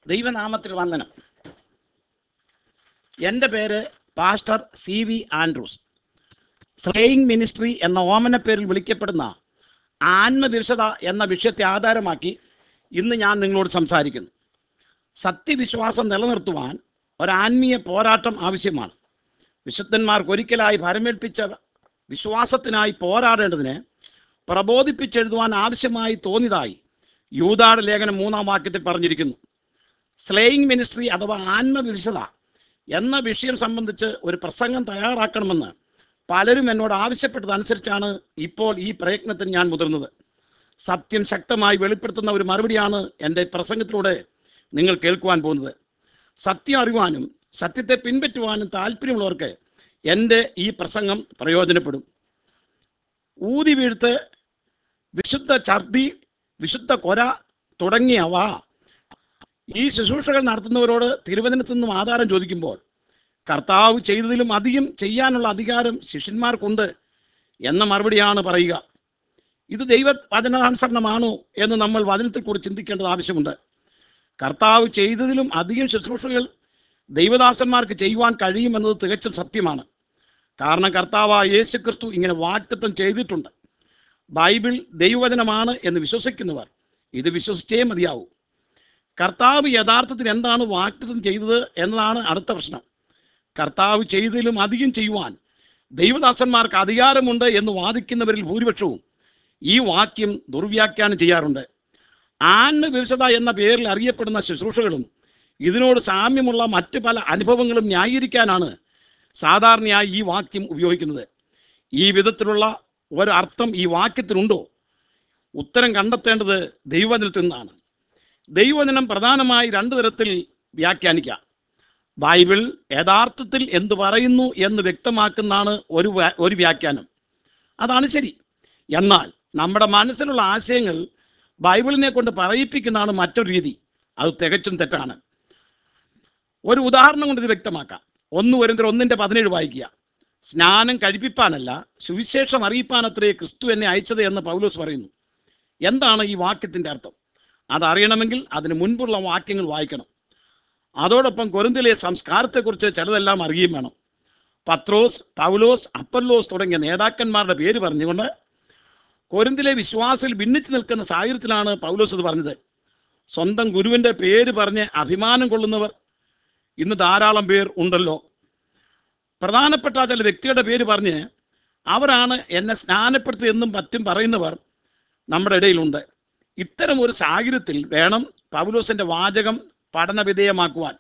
ദൈവനാമത്തിൽ വന്ദനം എൻ്റെ പേര് pastor C V Andrews slaying ministry എന്ന ഓമന പേരിൽ വിളിക്കപ്പെടുന്ന ആത്മവിശത എന്ന വിഷയത്തെ ആധാരമാക്കി ഇന്ന് ഞാൻ നിങ്ങളോട് സംസാരിക്കുന്നു സത്യവിശ്വാസം നിലനിർത്തുവാൻ ഒരാത്മീയ പോരാട്ടം ആവശ്യമാണ് വിശുദ്ധന്മാർക്ക് ഒരിക്കലായി ഭരമേൽപ്പിച്ച വിശ്വാസത്തിനായി പോരാടേണ്ടതിന് പ്രബോധിപ്പിച്ചെഴുതുവാൻ ആവശ്യമായി തോന്നിയതായി യൂതാട് ലേഖനം മൂന്നാം വാക്യത്തിൽ പറഞ്ഞിരിക്കുന്നു സ്ലേയിങ് മിനിസ്ട്രി അഥവാ ആത്മവിശത എന്ന വിഷയം സംബന്ധിച്ച് ഒരു പ്രസംഗം തയ്യാറാക്കണമെന്ന് പലരും എന്നോട് ആവശ്യപ്പെട്ടതനുസരിച്ചാണ് ഇപ്പോൾ ഈ പ്രയത്നത്തിന് ഞാൻ മുതിർന്നത് സത്യം ശക്തമായി വെളിപ്പെടുത്തുന്ന ഒരു മറുപടിയാണ് എൻ്റെ പ്രസംഗത്തിലൂടെ നിങ്ങൾ കേൾക്കുവാൻ പോകുന്നത് സത്യം അറിയുവാനും സത്യത്തെ പിൻപറ്റുവാനും താല്പര്യമുള്ളവർക്ക് എൻ്റെ ഈ പ്രസംഗം പ്രയോജനപ്പെടും ഊതി വീഴ്ത്ത് വിശുദ്ധ ഛർദി വിശുദ്ധ കൊര തുടങ്ങിയവ ഈ ശുശ്രൂഷകൾ നടത്തുന്നവരോട് തിരുവചനത്തു നിന്നും ആധാരം ചോദിക്കുമ്പോൾ കർത്താവ് ചെയ്തതിലും അധികം ചെയ്യാനുള്ള അധികാരം ശിഷ്യന്മാർക്കുണ്ട് എന്ന മറുപടിയാണ് പറയുക ഇത് ദൈവ വചനാനുസരണമാണോ എന്ന് നമ്മൾ വചനത്തിൽ കൂടി ചിന്തിക്കേണ്ടത് ആവശ്യമുണ്ട് കർത്താവ് ചെയ്തതിലും അധികം ശുശ്രൂഷകൾ ദൈവദാസന്മാർക്ക് ചെയ്യുവാൻ കഴിയുമെന്നത് തികച്ചും സത്യമാണ് കാരണം കർത്താവായ യേശു ക്രിസ്തു ഇങ്ങനെ വാക്തത്വം ചെയ്തിട്ടുണ്ട് ബൈബിൾ ദൈവവചനമാണ് എന്ന് വിശ്വസിക്കുന്നവർ ഇത് വിശ്വസിച്ചേ മതിയാവൂ കർത്താവ് യഥാർത്ഥത്തിൽ എന്താണ് വാക്തത്വം ചെയ്തത് എന്നതാണ് അടുത്ത പ്രശ്നം കർത്താവ് ചെയ്തതിലും അധികം ചെയ്യുവാൻ ദൈവദാസന്മാർക്ക് അധികാരമുണ്ട് എന്ന് വാദിക്കുന്നവരിൽ ഭൂരിപക്ഷവും ഈ വാക്യം ദുർവ്യാഖ്യാനം ചെയ്യാറുണ്ട് ആത്മവിവശത എന്ന പേരിൽ അറിയപ്പെടുന്ന ശുശ്രൂഷകളും ഇതിനോട് സാമ്യമുള്ള മറ്റ് പല അനുഭവങ്ങളും ന്യായീകരിക്കാനാണ് സാധാരണയായി ഈ വാക്യം ഉപയോഗിക്കുന്നത് ഈ വിധത്തിലുള്ള ഒരർത്ഥം ഈ വാക്യത്തിനുണ്ടോ ഉത്തരം കണ്ടെത്തേണ്ടത് ദൈവവചനത്തിൽ നിന്നാണ് ദൈവവചനം പ്രധാനമായി രണ്ട് തരത്തിൽ വ്യാഖ്യാനിക്കാം ബൈബിൾ യഥാർത്ഥത്തിൽ എന്ത് പറയുന്നു എന്ന് വ്യക്തമാക്കുന്നതാണ് ഒരു വ്യാ- ഒരു വ്യാഖ്യാനം അതാണ് ശരി എന്നാൽ നമ്മുടെ മനസ്സിലുള്ള ആശയങ്ങൾ ബൈബിളിനെ കൊണ്ട് പറയിപ്പിക്കുന്നതാണ് മറ്റൊരു രീതി അത് തികച്ചും തെറ്റാണ് ഒരു ഉദാഹരണം കൊണ്ട് ഇത് വ്യക്തമാക്കാം ഒന്ന് വരുന്നതിൽ ഒന്നിൻ്റെ പതിനേഴ് വായിക്കുക സ്നാനം കഴിപ്പിപ്പാനല്ല സുവിശേഷം അറിയിപ്പാനത്രേ ക്രിസ്തു എന്നെ അയച്ചത് എന്ന് പൗലോസ് പറയുന്നു എന്താണ് ഈ വാക്യത്തിൻ്റെ അർത്ഥം അതറിയണമെങ്കിൽ അതിന് മുൻപുള്ള വാക്യങ്ങൾ വായിക്കണം അതോടൊപ്പം കൊരിന്തിലെ സംസ്കാരത്തെക്കുറിച്ച് ചിലതെല്ലാം അറിയുകയും വേണം പത്രോസ് പൗലോസ് അപ്പല്ലോസ് തുടങ്ങിയ നേതാക്കന്മാരുടെ പേര് പറഞ്ഞുകൊണ്ട് കൊരിന്തിലെ വിശ്വാസിൽ ഭിന്നിച്ചു നിൽക്കുന്ന സാഹചര്യത്തിലാണ് പൗലോസ് ഇത് പറഞ്ഞത് സ്വന്തം ഗുരുവിൻ്റെ പേര് പറഞ്ഞ് അഭിമാനം കൊള്ളുന്നവർ ഇന്ന് ധാരാളം പേർ ഉണ്ടല്ലോ പ്രധാനപ്പെട്ട ചില വ്യക്തിയുടെ പേര് പറഞ്ഞ് അവരാണ് എന്നെ സ്നാനപ്പെടുത്തിയെന്നും മറ്റും പറയുന്നവർ നമ്മുടെ ഇടയിലുണ്ട് ഇത്തരം ഒരു സാഹചര്യത്തിൽ വേണം പൗലോസിന്റെ വാചകം പഠനവിധേയമാക്കുവാൻ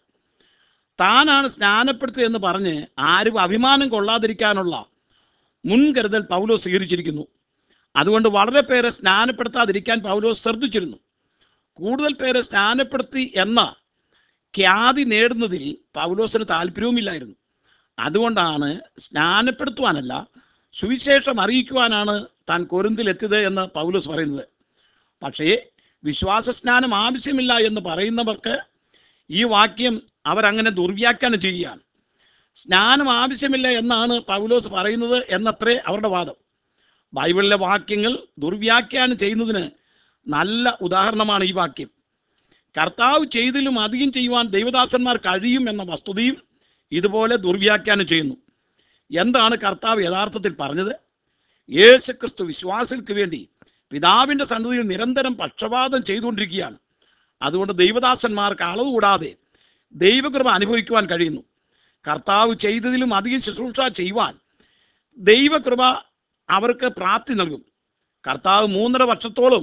താനാണ് സ്നാനപ്പെടുത്തിയെന്ന് പറഞ്ഞ് ആരും അഭിമാനം കൊള്ളാതിരിക്കാനുള്ള മുൻകരുതൽ പൗലോസ് സ്വീകരിച്ചിരിക്കുന്നു അതുകൊണ്ട് വളരെ പേരെ സ്നാനപ്പെടുത്താതിരിക്കാൻ പൗലോസ് ശ്രദ്ധിച്ചിരുന്നു കൂടുതൽ പേരെ സ്നാനപ്പെടുത്തി എന്ന ഖ്യാതി നേടുന്നതിൽ പൗലോസിന് താല്പര്യവുമില്ലായിരുന്നു അതുകൊണ്ടാണ് സ്നാനപ്പെടുത്തുവാനല്ല സുവിശേഷം അറിയിക്കുവാനാണ് താൻ കൊരിന്തിലെത്തിയത് എന്ന് പൗലോസ് പറയുന്നത് പക്ഷേ വിശ്വാസ സ്നാനം ആവശ്യമില്ല എന്ന് പറയുന്നവർക്ക് ഈ വാക്യം അവരങ്ങനെ ദുർവ്യാഖ്യാനം ചെയ്യുകയാണ് സ്നാനം ആവശ്യമില്ല എന്നാണ് പൗലോസ് പറയുന്നത് എന്നത്രേ അവരുടെ വാദം ബൈബിളിലെ വാക്യങ്ങൾ ദുർവ്യാഖ്യാനം ചെയ്യുന്നതിന് നല്ല ഉദാഹരണമാണ് ഈ വാക്യം കർത്താവ് ചെയ്തിലും അധികം ചെയ്യുവാൻ ദൈവദാസന്മാർ കഴിയും എന്ന വസ്തുതയും ഇതുപോലെ ദുർവ്യാഖ്യാനം ചെയ്യുന്നു എന്താണ് കർത്താവ് യഥാർത്ഥത്തിൽ പറഞ്ഞത് യേശുക്രിസ്തു വിശ്വാസികൾക്ക് വേണ്ടി പിതാവിൻ്റെ സന്നദ്ധിയിൽ നിരന്തരം പക്ഷപാതം ചെയ്തുകൊണ്ടിരിക്കുകയാണ് അതുകൊണ്ട് ദൈവദാസന്മാർക്ക് അളവ് കൂടാതെ ദൈവകൃപ അനുഭവിക്കുവാൻ കഴിയുന്നു കർത്താവ് ചെയ്തതിലും അധികം ശുശ്രൂഷ ചെയ്യുവാൻ ദൈവകൃപ അവർക്ക് പ്രാപ്തി നൽകും കർത്താവ് മൂന്നര വർഷത്തോളം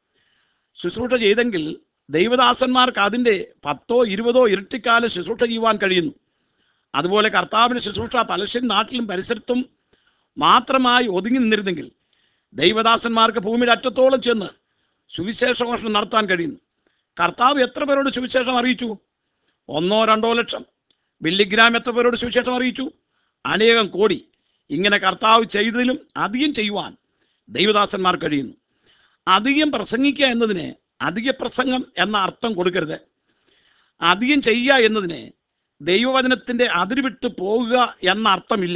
ശുശ്രൂഷ ചെയ്തെങ്കിൽ ദൈവദാസന്മാർക്ക് അതിൻ്റെ പത്തോ ഇരുപതോ ഇരട്ടിക്കാലം ശുശ്രൂഷ ചെയ്യുവാൻ കഴിയുന്നു അതുപോലെ കർത്താവിൻ്റെ ശുശ്രൂഷ പലശ്ശേരി നാട്ടിലും പരിസരത്തും മാത്രമായി ഒതുങ്ങി നിന്നിരുന്നെങ്കിൽ ദൈവദാസന്മാർക്ക് ഭൂമിയുടെ അറ്റത്തോളം ചെന്ന് സുവിശേഷഘോഷണം നടത്താൻ കഴിയുന്നു കർത്താവ് എത്ര പേരോട് സുവിശേഷം അറിയിച്ചു ഒന്നോ രണ്ടോ ലക്ഷം മില്ലിഗ്രാം എത്ര പേരോട് സുവിശേഷം അറിയിച്ചു അനേകം കോടി ഇങ്ങനെ കർത്താവ് ചെയ്തതിലും അധികം ചെയ്യുവാൻ ദൈവദാസന്മാർ കഴിയുന്നു അധികം പ്രസംഗിക്കുക എന്നതിന് അധിക പ്രസംഗം എന്ന അർത്ഥം കൊടുക്കരുത് അധികം ചെയ്യുക എന്നതിന് ദൈവവചനത്തിൻ്റെ അതിരുവിട്ട് പോകുക എന്ന അർത്ഥമില്ല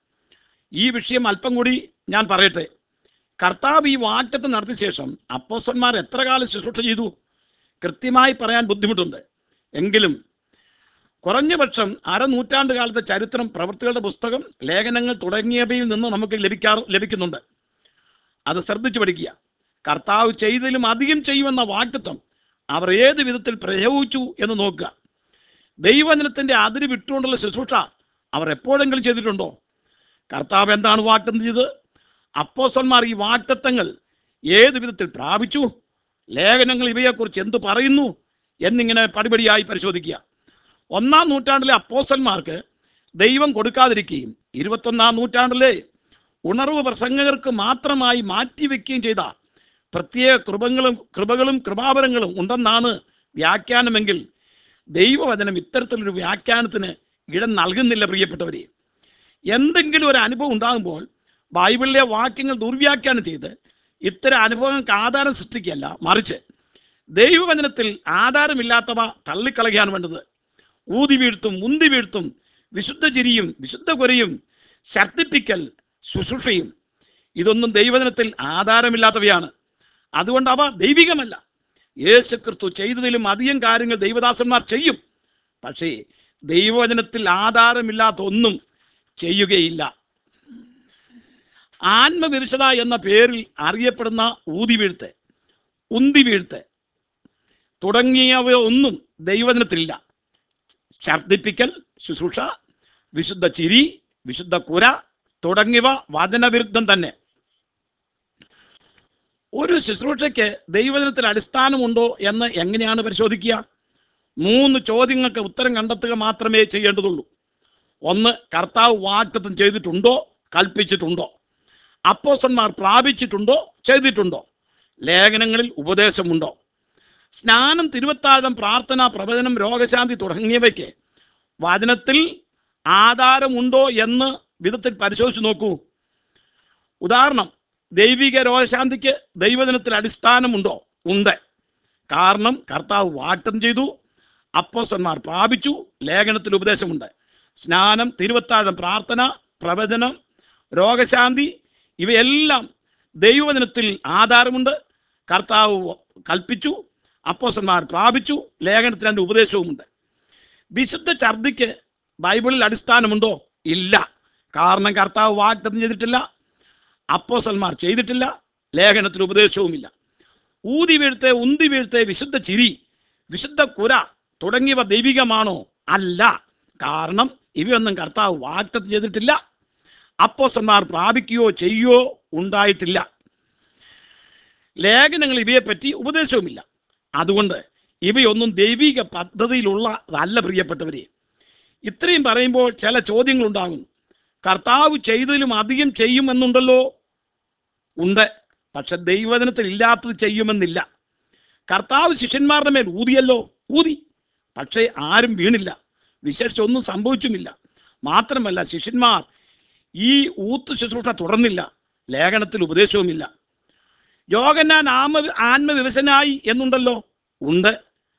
ഈ വിഷയം അല്പം കൂടി ഞാൻ പറയട്ടെ കർത്താവ് ഈ വാക്തത്വം നടത്തിയ ശേഷം അപ്പോസന്മാർ എത്ര കാലം ശുശ്രൂഷ ചെയ്തു കൃത്യമായി പറയാൻ ബുദ്ധിമുട്ടുണ്ട് എങ്കിലും കുറഞ്ഞ പക്ഷം അരനൂറ്റാണ്ട് കാലത്തെ ചരിത്രം പ്രവൃത്തികളുടെ പുസ്തകം ലേഖനങ്ങൾ തുടങ്ങിയവയിൽ നിന്ന് നമുക്ക് ലഭിക്കാറ് ലഭിക്കുന്നുണ്ട് അത് ശ്രദ്ധിച്ചു പഠിക്കുക കർത്താവ് ചെയ്തതിലും അധികം ചെയ്യുമെന്ന വാക്തത്വം അവർ ഏത് വിധത്തിൽ പ്രയോഗിച്ചു എന്ന് നോക്കുക ദൈവജനത്തിന്റെ അതിര് വിട്ടുകൊണ്ടുള്ള ശുശ്രൂഷ അവർ എപ്പോഴെങ്കിലും ചെയ്തിട്ടുണ്ടോ കർത്താവ് എന്താണ് വാക്തം ചെയ്തത് അപ്പോസ്തന്മാർ ഈ വാക്തത്വങ്ങൾ ഏത് വിധത്തിൽ പ്രാപിച്ചു ലേഖനങ്ങൾ ഇവയെക്കുറിച്ച് എന്തു പറയുന്നു എന്നിങ്ങനെ പടിപടിയായി പരിശോധിക്കുക ഒന്നാം നൂറ്റാണ്ടിലെ അപ്പോസ്തന്മാർക്ക് ദൈവം കൊടുക്കാതിരിക്കുകയും ഇരുപത്തൊന്നാം നൂറ്റാണ്ടിലെ ഉണർവ് പ്രസംഗകർക്ക് മാത്രമായി മാറ്റിവെക്കുകയും ചെയ്ത പ്രത്യേക കൃപങ്ങളും കൃപകളും കൃപാവരങ്ങളും ഉണ്ടെന്നാണ് വ്യാഖ്യാനമെങ്കിൽ ദൈവവചനം ഇത്തരത്തിലൊരു വ്യാഖ്യാനത്തിന് ഇടം നൽകുന്നില്ല പ്രിയപ്പെട്ടവരെ എന്തെങ്കിലും ഒരു അനുഭവം ഉണ്ടാകുമ്പോൾ ബൈബിളിലെ വാക്യങ്ങൾ ദുർവ്യാഖ്യാനം ചെയ്ത് ഇത്തരം അനുഭവങ്ങൾക്ക് ആധാരം സൃഷ്ടിക്കുകയല്ല മറിച്ച് ദൈവവചനത്തിൽ ആധാരമില്ലാത്തവ തള്ളിക്കളയാണ് വേണ്ടത് ഊതി വീഴ്ത്തും മുന്തി വീഴ്ത്തും വിശുദ്ധ ചിരിയും വിശുദ്ധ കുരയും ശർദ്ദിപ്പിക്കൽ ശുശ്രൂഷയും ഇതൊന്നും ദൈവവചനത്തിൽ ആധാരമില്ലാത്തവയാണ് അതുകൊണ്ട് അവ ദൈവികമല്ല യേശുക്രിസ്തു ചെയ്തതിലും അധികം കാര്യങ്ങൾ ദൈവദാസന്മാർ ചെയ്യും പക്ഷേ ദൈവവചനത്തിൽ ആധാരമില്ലാത്ത ഒന്നും ചെയ്യുകയില്ല ആത്മവിരുഷത എന്ന പേരിൽ അറിയപ്പെടുന്ന ഊതി വീഴ്ത്ത് ഉന്തി വീഴ്ത്ത് തുടങ്ങിയവ ഒന്നും ദൈവവചനത്തിലില്ല ഛർദിപ്പിക്കൽ ശുശ്രൂഷ വിശുദ്ധ ചിരി വിശുദ്ധ കുര തുടങ്ങിയവ വചനവിരുദ്ധം തന്നെ ഒരു ശുശ്രൂഷയ്ക്ക് ദൈവജനത്തിൽ അടിസ്ഥാനമുണ്ടോ എന്ന് എങ്ങനെയാണ് പരിശോധിക്കുക മൂന്ന് ചോദ്യങ്ങൾക്ക് ഉത്തരം കണ്ടെത്തുക മാത്രമേ ചെയ്യേണ്ടതുള്ളൂ ഒന്ന് കർത്താവ് വാഗ്ദത്തം ചെയ്തിട്ടുണ്ടോ കൽപ്പിച്ചിട്ടുണ്ടോ അപ്പോസന്മാർ പ്രാപിച്ചിട്ടുണ്ടോ ചെയ്തിട്ടുണ്ടോ ലേഖനങ്ങളിൽ ഉപദേശമുണ്ടോ സ്നാനം തിരുവത്താഴം പ്രാർത്ഥന പ്രവചനം രോഗശാന്തി തുടങ്ങിയവയ്ക്ക് വചനത്തിൽ ആധാരമുണ്ടോ എന്ന് വിധത്തിൽ പരിശോധിച്ച് നോക്കൂ ഉദാഹരണം ദൈവിക രോഗശാന്തിക്ക് ദൈവദിനത്തിൽ അടിസ്ഥാനമുണ്ടോ ഉണ്ട് കാരണം കർത്താവ് വാഗ്ദത്തം ചെയ്തു അപ്പോസന്മാർ പ്രാപിച്ചു ലേഖനത്തിൽ ഉപദേശമുണ്ട് സ്നാനം തിരുവത്താഴം പ്രാർത്ഥന പ്രവചനം രോഗശാന്തി ഇവയെല്ലാം ദൈവവചനത്തിൽ ആധാരമുണ്ട് കർത്താവ് കൽപ്പിച്ചു അപ്പോസന്മാർ പ്രാപിച്ചു ലേഖനത്തിൽ രണ്ട് ഉപദേശവുമുണ്ട് വിശുദ്ധ ഛർദിക്ക് ബൈബിളിൽ അടിസ്ഥാനമുണ്ടോ ഇല്ല കാരണം കർത്താവ് വാഗ്ദത്തം ചെയ്തിട്ടില്ല അപ്പോസന്മാർ ചെയ്തിട്ടില്ല ലേഖനത്തിൽ ഉപദേശവുമില്ല ഊതി വീഴ്ത്തെ ഉന്തി വീഴ്ത്തെ വിശുദ്ധ ചിരി വിശുദ്ധ കുര തുടങ്ങിയവ ദൈവികമാണോ അല്ല കാരണം ഇവയൊന്നും കർത്താവ് വാഗ്ദത്തം ചെയ്തിട്ടില്ല അപ്പോസന്മാർ പ്രാപിക്കുകയോ ചെയ്യുകയോ ഉണ്ടായിട്ടില്ല ലേഖനങ്ങൾ ഇവയെപ്പറ്റി ഉപദേശവുമില്ല അതുകൊണ്ട് ഇവയൊന്നും ദൈവിക പദ്ധതിയിലുള്ളതല്ല പ്രിയപ്പെട്ടവരെ ഇത്രയും പറയുമ്പോൾ ചില ചോദ്യങ്ങൾ ഉണ്ടാകുന്നു കർത്താവ് ചെയ്തതിലും അധികം ചെയ്യുമെന്നുണ്ടല്ലോ ഉണ്ട് പക്ഷെ ദൈവവചനത്തിൽ ഇല്ലാത്തത് ചെയ്യുമെന്നില്ല കർത്താവ് ശിഷ്യന്മാരുടെ മേൽ ഊതിയല്ലോ ഊതി പക്ഷേ ആരും വീണില്ല വിശേഷിച്ച് ഒന്നും സംഭവിച്ചുമില്ല മാത്രമല്ല ശിഷ്യന്മാർ ഈ ഊത്ത് ശുശ്രൂഷ തുടർന്നില്ല ലേഖനത്തിൽ ഉപദേശവുമില്ല യോഗന്നാൻ ആമ ആത്മവിവശനായി എന്നുണ്ടല്ലോ ഉണ്ട്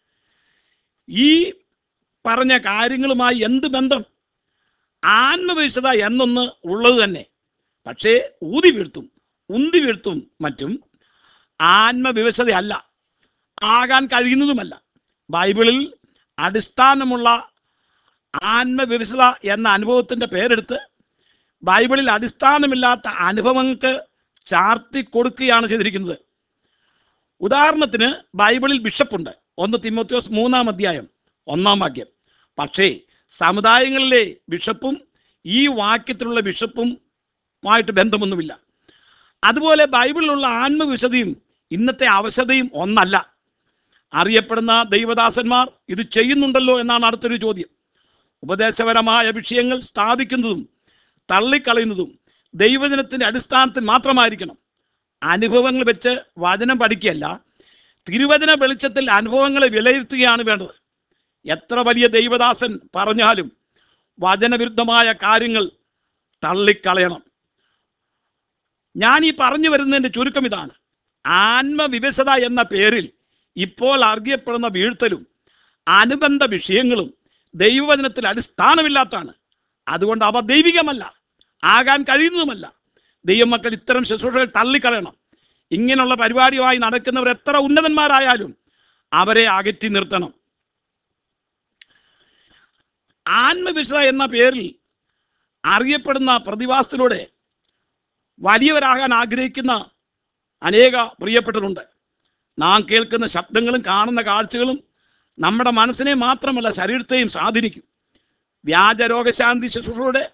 ഈ പറഞ്ഞ കാര്യങ്ങളുമായി എന്ത് ബന്ധം ആത്മവിശത എന്നൊന്ന് ഉള്ളത് തന്നെ പക്ഷേ ഊതി വീഴ്ത്തും ഉന്തി വീഴ്ത്തും മറ്റും ആത്മവിവശതയല്ല ആകാൻ കഴിയുന്നതുമല്ല ബൈബിളിൽ അടിസ്ഥാനമുള്ള ആത്മവിവശത എന്ന അനുഭവത്തിൻ്റെ പേരെടുത്ത് ബൈബിളിൽ അടിസ്ഥാനമില്ലാത്ത അനുഭവങ്ങൾക്ക് ചാർത്തി കൊടുക്കുകയാണ് ചെയ്തിരിക്കുന്നത് ഉദാഹരണത്തിന് ബൈബിളിൽ ബിഷപ്പുണ്ട് ഒന്ന് തിമോത്യോസ് മൂന്നാം അധ്യായം ഒന്നാം വാക്യം പക്ഷേ സമുദായങ്ങളിലെ ബിഷപ്പും ഈ വാക്യത്തിലുള്ള ബിഷപ്പുമായിട്ട് ബന്ധമൊന്നുമില്ല അതുപോലെ ബൈബിളിലുള്ള ആത്മവിശദയും ഇന്നത്തെ അവശതയും ഒന്നല്ല അറിയപ്പെടുന്ന ദൈവദാസന്മാർ ഇത് ചെയ്യുന്നുണ്ടല്ലോ എന്നാണ് അടുത്തൊരു ചോദ്യം ഉപദേശപരമായ വിഷയങ്ങൾ സ്ഥാപിക്കുന്നതും തള്ളിക്കളയുന്നതും ദൈവജനത്തിൻ്റെ അടിസ്ഥാനത്തിൽ മാത്രമായിരിക്കണം അനുഭവങ്ങൾ വെച്ച് വചനം പഠിക്കുകയല്ല തിരുവചന വെളിച്ചത്തിൽ അനുഭവങ്ങളെ വിലയിരുത്തുകയാണ് വേണ്ടത് എത്ര വലിയ ദൈവദാസൻ പറഞ്ഞാലും വചനവിരുദ്ധമായ കാര്യങ്ങൾ തള്ളിക്കളയണം ഞാൻ ഈ പറഞ്ഞു വരുന്നതിൻ്റെ ചുരുക്കം ഇതാണ് ആത്മവിവശത എന്ന പേരിൽ ഇപ്പോൾ അറിയപ്പെടുന്ന വീഴ്ത്തലും അനുബന്ധ വിഷയങ്ങളും ദൈവവചനത്തിൽ അടിസ്ഥാനമില്ലാത്തതാണ് അതുകൊണ്ട് അവ ദൈവികമല്ല ആകാൻ കഴിയുന്നതുമല്ല ദൈവമക്കൾ ഇത്തരം ശുശ്രൂഷകൾ തള്ളിക്കളയണം ഇങ്ങനെയുള്ള പരിപാടിയുമായി നടക്കുന്നവർ എത്ര ഉന്നതന്മാരായാലും അവരെ അകറ്റി നിർത്തണം ആത്മവിശുദ്ധ എന്ന പേരിൽ അറിയപ്പെടുന്ന പ്രതിഭാസത്തിലൂടെ വലിയവരാകാൻ ആഗ്രഹിക്കുന്ന അനേക പ്രിയപ്പെട്ടവരുണ്ട് നാം കേൾക്കുന്ന ശബ്ദങ്ങളും കാണുന്ന കാഴ്ചകളും നമ്മുടെ മനസ്സിനെ മാത്രമല്ല ശരീരത്തെയും സ്വാധീനിക്കും വ്യാജ രോഗശാന്തി ശുശ്രൂഷയുടെ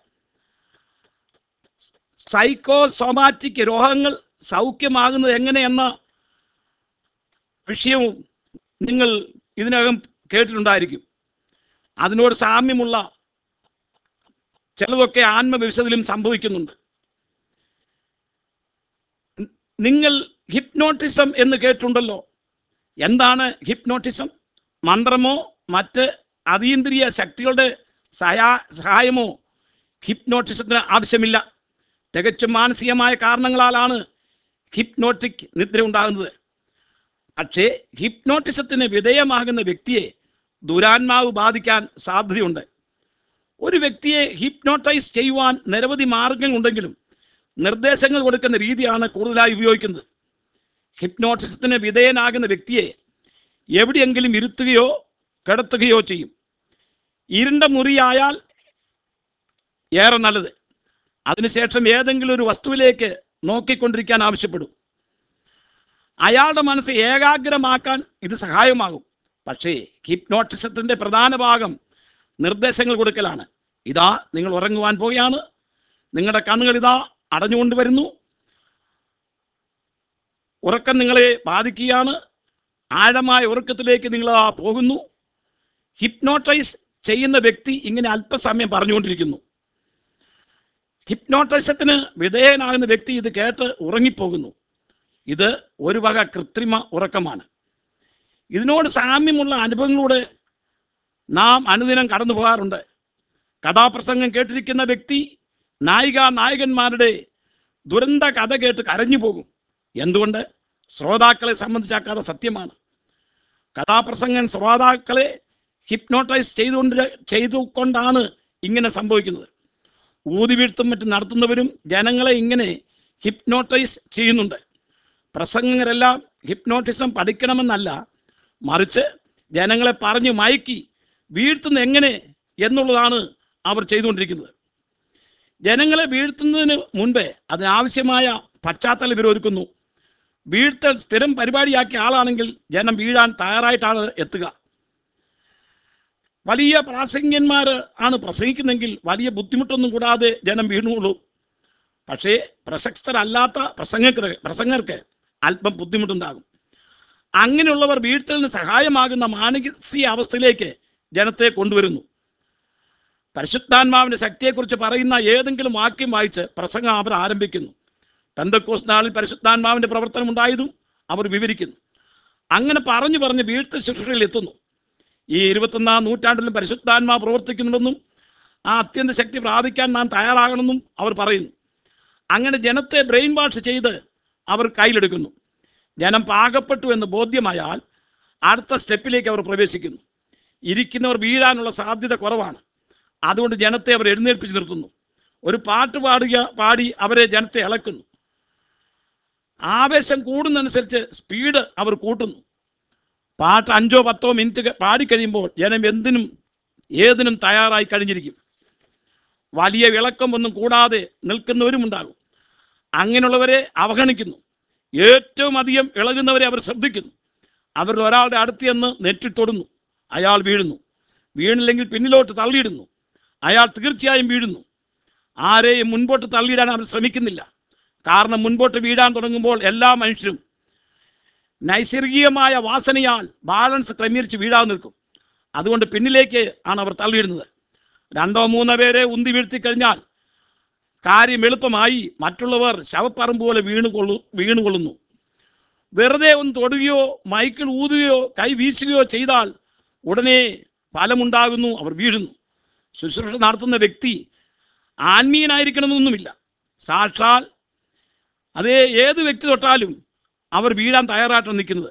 സൈക്കോസോമാറ്റിക് രോഗങ്ങൾ സൗഖ്യമാകുന്നത് എങ്ങനെയെന്ന വിഷയവും നിങ്ങൾ ഇതിനകം കേട്ടിട്ടുണ്ടായിരിക്കും അതിനോട് സാമ്യമുള്ള ചിലതൊക്കെ ആത്മവിശതിലും സംഭവിക്കുന്നുണ്ട് നിങ്ങൾ ഹിപ്നോട്ടിസം എന്ന് കേട്ടിട്ടുണ്ടല്ലോ എന്താണ് ഹിപ്നോട്ടിസം മന്ത്രമോ മറ്റ് അതീന്ദ്രിയ ശക്തികളുടെ സഹാ സഹായമോ ഹിപ്നോട്ടിസത്തിന് ആവശ്യമില്ല തികച്ചും മാനസികമായ കാരണങ്ങളാലാണ് ഹിപ്നോട്ടിക് നിദ്ര ഉണ്ടാകുന്നത് പക്ഷേ ഹിപ്നോട്ടിസത്തിന് വിധേയമാകുന്ന വ്യക്തിയെ ദുരാത്മാവ് ബാധിക്കാൻ സാധ്യതയുണ്ട് ഒരു വ്യക്തിയെ ഹിപ്നോട്ടൈസ് ചെയ്യുവാൻ നിരവധി മാർഗങ്ങളുണ്ടെങ്കിലും നിർദ്ദേശങ്ങൾ കൊടുക്കുന്ന രീതിയാണ് കൂടുതലായി ഉപയോഗിക്കുന്നത് ഹിപ്നോട്ടിസത്തിന് വിധേയനാകുന്ന വ്യക്തിയെ എവിടെയെങ്കിലും ഇരുത്തുകയോ കിടത്തുകയോ ചെയ്യും ഇരുണ്ട മുറിയായാൽ ഏറെ നല്ലത് അതിനുശേഷം ഏതെങ്കിലും ഒരു വസ്തുവിലേക്ക് നോക്കിക്കൊണ്ടിരിക്കാൻ ആവശ്യപ്പെടും അയാളുടെ മനസ്സ് ഏകാഗ്രമാക്കാൻ ഇത് സഹായമാകും പക്ഷേ ഹിപ്നോട്ടിസത്തിൻ്റെ പ്രധാന ഭാഗം നിർദ്ദേശങ്ങൾ കൊടുക്കലാണ് ഇതാ നിങ്ങൾ ഉറങ്ങുവാൻ പോവുകയാണ് നിങ്ങളുടെ കണ്ണുകൾ ഇതാ അടഞ്ഞുകൊണ്ട് വരുന്നു ഉറക്കം നിങ്ങളെ ബാധിക്കുകയാണ് ആഴമായ ഉറക്കത്തിലേക്ക് നിങ്ങൾ ആ പോകുന്നു ഹിപ്നോട്ടൈസ് ചെയ്യുന്ന വ്യക്തി ഇങ്ങനെ അല്പസമയം പറഞ്ഞുകൊണ്ടിരിക്കുന്നു ഹിപ്നോട്ടൈസത്തിന് വിധേയനാകുന്ന വ്യക്തി ഇത് കേട്ട് ഉറങ്ങിപ്പോകുന്നു ഇത് ഒരു വക കൃത്രിമ ഉറക്കമാണ് ഇതിനോട് സാമ്യമുള്ള അനുഭവങ്ങളിലൂടെ നാം അനുദിനം കടന്നു പോകാറുണ്ട് കഥാപ്രസംഗം കേട്ടിരിക്കുന്ന വ്യക്തി നായിക നായകന്മാരുടെ ദുരന്ത കഥ കേട്ട് കരഞ്ഞു പോകും എന്തുകൊണ്ട് ശ്രോതാക്കളെ സംബന്ധിച്ച ആ കഥ സത്യമാണ് കഥാപ്രസംഗൻ ശ്രോതാക്കളെ ഹിപ്നോട്ടൈസ് ചെയ്തുകൊണ്ട് ചെയ്തുകൊണ്ടാണ് ഇങ്ങനെ സംഭവിക്കുന്നത് ഊതിവീഴ്ത്തും മറ്റും നടത്തുന്നവരും ജനങ്ങളെ ഇങ്ങനെ ഹിപ്നോട്ടൈസ് ചെയ്യുന്നുണ്ട് പ്രസംഗരെല്ലാം ഹിപ്നോട്ടിസം പഠിക്കണമെന്നല്ല മറിച്ച് ജനങ്ങളെ പറഞ്ഞു മയക്കി വീഴ്ത്തുന്ന എങ്ങനെ എന്നുള്ളതാണ് അവർ ചെയ്തുകൊണ്ടിരിക്കുന്നത് ജനങ്ങളെ വീഴ്ത്തുന്നതിന് മുൻപേ അതിനാവശ്യമായ പശ്ചാത്തലം ഇവർ ഒരുക്കുന്നു വീഴ്ത്തൽ സ്ഥിരം പരിപാടിയാക്കിയ ആളാണെങ്കിൽ ജനം വീഴാൻ തയ്യാറായിട്ടാണ് എത്തുക വലിയ പ്രാസംഗ്യന്മാർ ആണ് പ്രസംഗിക്കുന്നെങ്കിൽ വലിയ ബുദ്ധിമുട്ടൊന്നും കൂടാതെ ജനം വീണുള്ളൂ പക്ഷേ പ്രശസ്തരല്ലാത്ത പ്രസംഗർക്ക് പ്രസംഗർക്ക് അല്പം ബുദ്ധിമുട്ടുണ്ടാകും അങ്ങനെയുള്ളവർ വീഴ്ത്തലിന് സഹായമാകുന്ന മാനസിക അവസ്ഥയിലേക്ക് ജനത്തെ കൊണ്ടുവരുന്നു പരിശുദ്ധാത്മാവിൻ്റെ ശക്തിയെക്കുറിച്ച് പറയുന്ന ഏതെങ്കിലും വാക്യം വായിച്ച് പ്രസംഗം അവർ ആരംഭിക്കുന്നു പെന്തക്കോസ് നാളിൽ പരിശുദ്ധാത്മാവിൻ്റെ പ്രവർത്തനം ഉണ്ടായതും അവർ വിവരിക്കുന്നു അങ്ങനെ പറഞ്ഞു പറഞ്ഞ് വീഴ്ത്തൽ ശുശ്രൂഷയിൽ എത്തുന്നു ഈ ഇരുപത്തൊന്നാം നൂറ്റാണ്ടിലും പരിശുദ്ധാത്മാവ് പ്രവർത്തിക്കുന്നുണ്ടെന്നും ആ അത്യന്ത ശക്തി പ്രാപിക്കാൻ നാം തയ്യാറാകണമെന്നും അവർ പറയുന്നു അങ്ങനെ ജനത്തെ ബ്രെയിൻ വാഷ് ചെയ്ത് അവർ കയ്യിലെടുക്കുന്നു ജനം പാകപ്പെട്ടു എന്ന് ബോധ്യമായാൽ അടുത്ത സ്റ്റെപ്പിലേക്ക് അവർ പ്രവേശിക്കുന്നു ഇരിക്കുന്നവർ വീഴാനുള്ള സാധ്യത കുറവാണ് അതുകൊണ്ട് ജനത്തെ അവർ എഴുന്നേൽപ്പിച്ച് നിർത്തുന്നു ഒരു പാട്ട് പാടുക പാടി അവരെ ജനത്തെ ഇളക്കുന്നു ആവേശം കൂടുന്നതനുസരിച്ച് സ്പീഡ് അവർ കൂട്ടുന്നു പാട്ട് അഞ്ചോ പത്തോ മിനിറ്റ് പാടിക്കഴിയുമ്പോൾ ജനം എന്തിനും ഏതിനും തയ്യാറായി കഴിഞ്ഞിരിക്കും വലിയ വിളക്കം ഒന്നും കൂടാതെ നിൽക്കുന്നവരുമുണ്ടാകും അങ്ങനെയുള്ളവരെ അവഗണിക്കുന്നു ഏറ്റവും അധികം ഇളകുന്നവരെ അവർ ശ്രദ്ധിക്കുന്നു അവരിൽ ഒരാളുടെ അടുത്ത് ചെന്ന് നെറ്റിൽ തൊടുന്നു അയാൾ വീഴുന്നു വീണില്ലെങ്കിൽ പിന്നിലോട്ട് തള്ളിയിടുന്നു അയാൾ തീർച്ചയായും വീഴുന്നു ആരെയും മുൻപോട്ട് തള്ളിയിടാൻ അവർ ശ്രമിക്കുന്നില്ല കാരണം മുൻപോട്ട് വീഴാൻ തുടങ്ങുമ്പോൾ എല്ലാ മനുഷ്യരും നൈസർഗികമായ വാസനയാൽ ബാലൻസ് ക്രമീകരിച്ച് വീഴാൻ നിൽക്കും അതുകൊണ്ട് പിന്നിലേക്ക് ആണ് അവർ തള്ളിയിടുന്നത് രണ്ടോ മൂന്നോ പേരെ ഉന്തി വീഴ്ത്തി കഴിഞ്ഞാൽ കാര്യം എളുപ്പമായി മറ്റുള്ളവർ ശവപ്പറമ്പ് പോലെ വീണുകൊള്ളു വീണുകൊള്ളുന്നു വെറുതെ ഒന്ന് തൊടുകയോ മൈക്കിൾ ഊതുകയോ കൈ വീശുകയോ ചെയ്താൽ ഉടനെ ഫലമുണ്ടാകുന്നു അവർ വീഴുന്നു ശുശ്രൂഷ നടത്തുന്ന വ്യക്തി ആത്മീയനായിരിക്കണമെന്നൊന്നുമില്ല സാക്ഷാൽ അതേ ഏത് വ്യക്തി തൊട്ടാലും അവർ വീഴാൻ തയ്യാറായിട്ടാണ് നിൽക്കുന്നത്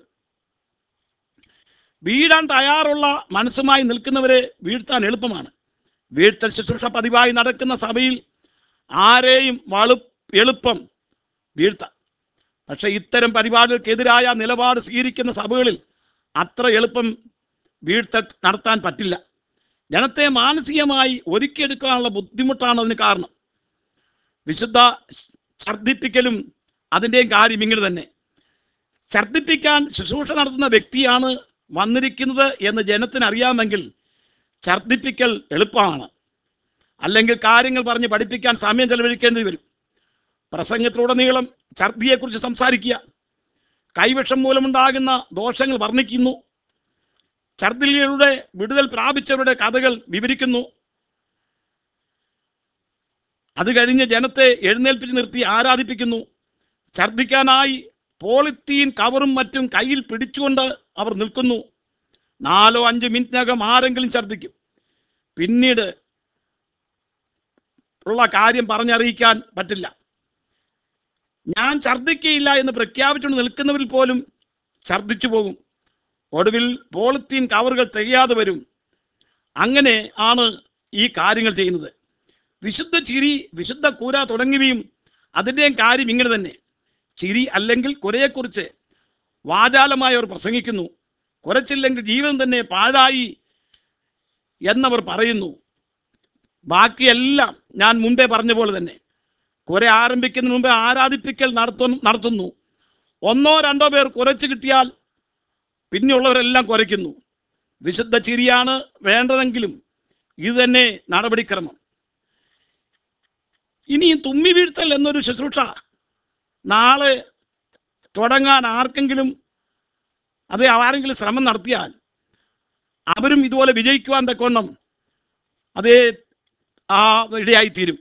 വീഴാൻ തയ്യാറുള്ള മനസ്സുമായി നിൽക്കുന്നവരെ വീഴ്ത്താൻ എളുപ്പമാണ് വീഴ്ത്തൽ ശുശ്രൂഷ പതിവായി നടക്കുന്ന സഭയിൽ ആരെയും വളു എളുപ്പം വീഴ്ത്താം പക്ഷേ ഇത്തരം പരിപാടികൾക്കെതിരായ നിലപാട് സ്വീകരിക്കുന്ന സഭകളിൽ അത്ര എളുപ്പം വീഴ്ത്തൽ നടത്താൻ പറ്റില്ല ജനത്തെ മാനസികമായി ഒരുക്കിയെടുക്കാനുള്ള ബുദ്ധിമുട്ടാണ് അതിന് കാരണം വിശുദ്ധ ഛർദ്ദിപ്പിക്കലും അതിൻ്റെയും കാര്യം ഇങ്ങനെ തന്നെ ഛർദ്ദിപ്പിക്കാൻ ശുശ്രൂഷ നടത്തുന്ന വ്യക്തിയാണ് വന്നിരിക്കുന്നത് എന്ന് ജനത്തിന് അറിയാമെങ്കിൽ ഛർദ്ദിപ്പിക്കൽ എളുപ്പമാണ് അല്ലെങ്കിൽ കാര്യങ്ങൾ പറഞ്ഞ് പഠിപ്പിക്കാൻ സമയം ചെലവഴിക്കേണ്ടി വരും പ്രസംഗത്തിലുടനീളം ഛർദിയെക്കുറിച്ച് സംസാരിക്കുക കൈവിഷം മൂലമുണ്ടാകുന്ന ദോഷങ്ങൾ വർണ്ണിക്കുന്നു ഛർദിലിയുടെ വിടുതൽ പ്രാപിച്ചവരുടെ കഥകൾ വിവരിക്കുന്നു അത് കഴിഞ്ഞ് ജനത്തെ എഴുന്നേൽപ്പിച്ച് നിർത്തി ആരാധിപ്പിക്കുന്നു ഛർദിക്കാനായി പോളിത്തീൻ കവറും മറ്റും കയ്യിൽ പിടിച്ചുകൊണ്ട് അവർ നിൽക്കുന്നു നാലോ അഞ്ച് മിനിറ്റിനകം ആരെങ്കിലും ഛർദിക്കും പിന്നീട് ഉള്ള കാര്യം പറഞ്ഞറിയിക്കാൻ പറ്റില്ല ഞാൻ ഛർദിക്കയില്ല എന്ന് പ്രഖ്യാപിച്ചുകൊണ്ട് നിൽക്കുന്നവരിൽ പോലും ഛർദിച്ചു പോകും ഒടുവിൽ പോളിത്തീൻ കവറുകൾ തികയാതെ വരും അങ്ങനെ ആണ് ഈ കാര്യങ്ങൾ ചെയ്യുന്നത് വിശുദ്ധ ചിരി വിശുദ്ധ കൂര തുടങ്ങിയവയും അതിൻ്റെയും കാര്യം ഇങ്ങനെ തന്നെ ചിരി അല്ലെങ്കിൽ കുരയെക്കുറിച്ച് വാചാലമായി അവർ പ്രസംഗിക്കുന്നു കുറച്ചില്ലെങ്കിൽ ജീവിതം തന്നെ പാഴായി എന്നവർ പറയുന്നു ബാക്കിയെല്ലാം ഞാൻ മുമ്പേ പറഞ്ഞ പോലെ തന്നെ കുറെ ആരംഭിക്കുന്നതിന് മുമ്പേ ആരാധിപ്പിക്കൽ നടത്തു നടത്തുന്നു ഒന്നോ രണ്ടോ പേർ കുറച്ച് കിട്ടിയാൽ പിന്നെയുള്ളവരെല്ലാം കുറയ്ക്കുന്നു വിശുദ്ധ ചിരിയാണ് വേണ്ടതെങ്കിലും ഇത് തന്നെ നടപടിക്രമം ഇനി തുമ്മി വീഴ്ത്തൽ എന്നൊരു ശുശ്രൂഷ നാളെ തുടങ്ങാൻ ആർക്കെങ്കിലും അത് ആരെങ്കിലും ശ്രമം നടത്തിയാൽ അവരും ഇതുപോലെ വിജയിക്കുവാൻ തക്കവണ്ണം അതേ ആ ഇടയായിത്തീരും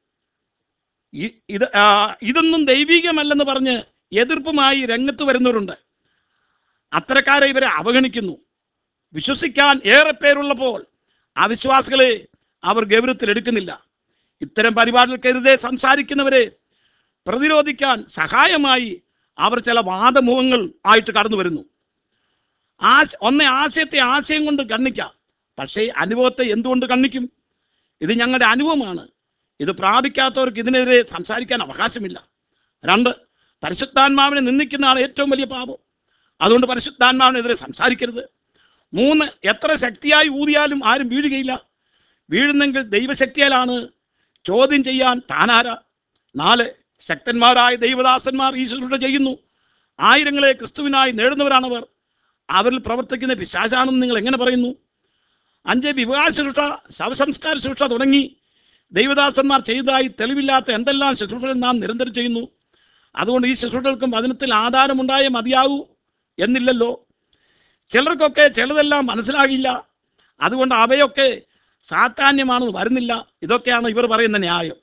ഇ- ഇത് ആ, ഇതൊന്നും ദൈവികമല്ലെന്ന് പറഞ്ഞ് എതിർപ്പുമായി രംഗത്ത് വരുന്നവരുണ്ട് അത്തരക്കാരെ ഇവരെ അവഗണിക്കുന്നു വിശ്വസിക്കാൻ ഏറെ പേരുള്ളപ്പോൾ അവിശ്വാസികളെ അവർ ഗൗരവത്തിലെടുക്കുന്നില്ല ഇത്തരം പരിപാടികൾക്കെതിരെ സംസാരിക്കുന്നവരെ പ്രതിരോധിക്കാൻ സഹായമായി അവർ ചില വാദമുഖങ്ങൾ ആയിട്ട് കടന്നു വരുന്നു ആശ ഒന്നേ ആശയത്തെ ആശയം കൊണ്ട് കണ്ണിക്കാം പക്ഷേ അനുഭവത്തെ എന്തുകൊണ്ട് കണ്ണിക്കും ഇത് ഞങ്ങളുടെ അനുഭവമാണ് ഇത് പ്രാപിക്കാത്തവർക്ക് ഇതിനെതിരെ സംസാരിക്കാൻ അവകാശമില്ല രണ്ട് പരിശുദ്ധാത്മാവിനെ നിന്ദിക്കുന്നതാണ് ഏറ്റവും വലിയ പാപം അതുകൊണ്ട് പരിശുദ്ധാത്മാവിനെതിരെ സംസാരിക്കരുത് മൂന്ന് എത്ര ശക്തിയായി ഊതിയാലും ആരും വീഴുകയില്ല വീഴുന്നെങ്കിൽ ദൈവശക്തിയാലാണ് ചോദ്യം ചെയ്യാൻ താനാരാ നാല് ശക്തന്മാരായ ദൈവദാസന്മാർ ഈ ശുശ്രൂഷ ചെയ്യുന്നു ആയിരങ്ങളെ ക്രിസ്തുവിനായി നേടുന്നവരാണവർ അവരിൽ പ്രവർത്തിക്കുന്ന പിശാചാണെന്ന് നിങ്ങൾ എങ്ങനെ പറയുന്നു അഞ്ച് വിവാഹ ശുശ്രൂഷ ശവസംസ്കാര ശുശ്രൂഷ തുടങ്ങി ദൈവദാസന്മാർ ചെയ്തതായി തെളിവില്ലാത്ത എന്തെല്ലാം ശുശ്രൂഷകൾ നാം നിരന്തരം ചെയ്യുന്നു അതുകൊണ്ട് ഈ ശുശ്രൂഷകൾക്കും വചനത്തിൽ ആധാരമുണ്ടായേ മതിയാകൂ എന്നില്ലല്ലോ ചിലർക്കൊക്കെ ചിലതെല്ലാം മനസ്സിലാകില്ല അതുകൊണ്ട് അവയൊക്കെ സാധാന്യമാണെന്ന് വരുന്നില്ല ഇതൊക്കെയാണ് ഇവർ പറയുന്ന ന്യായം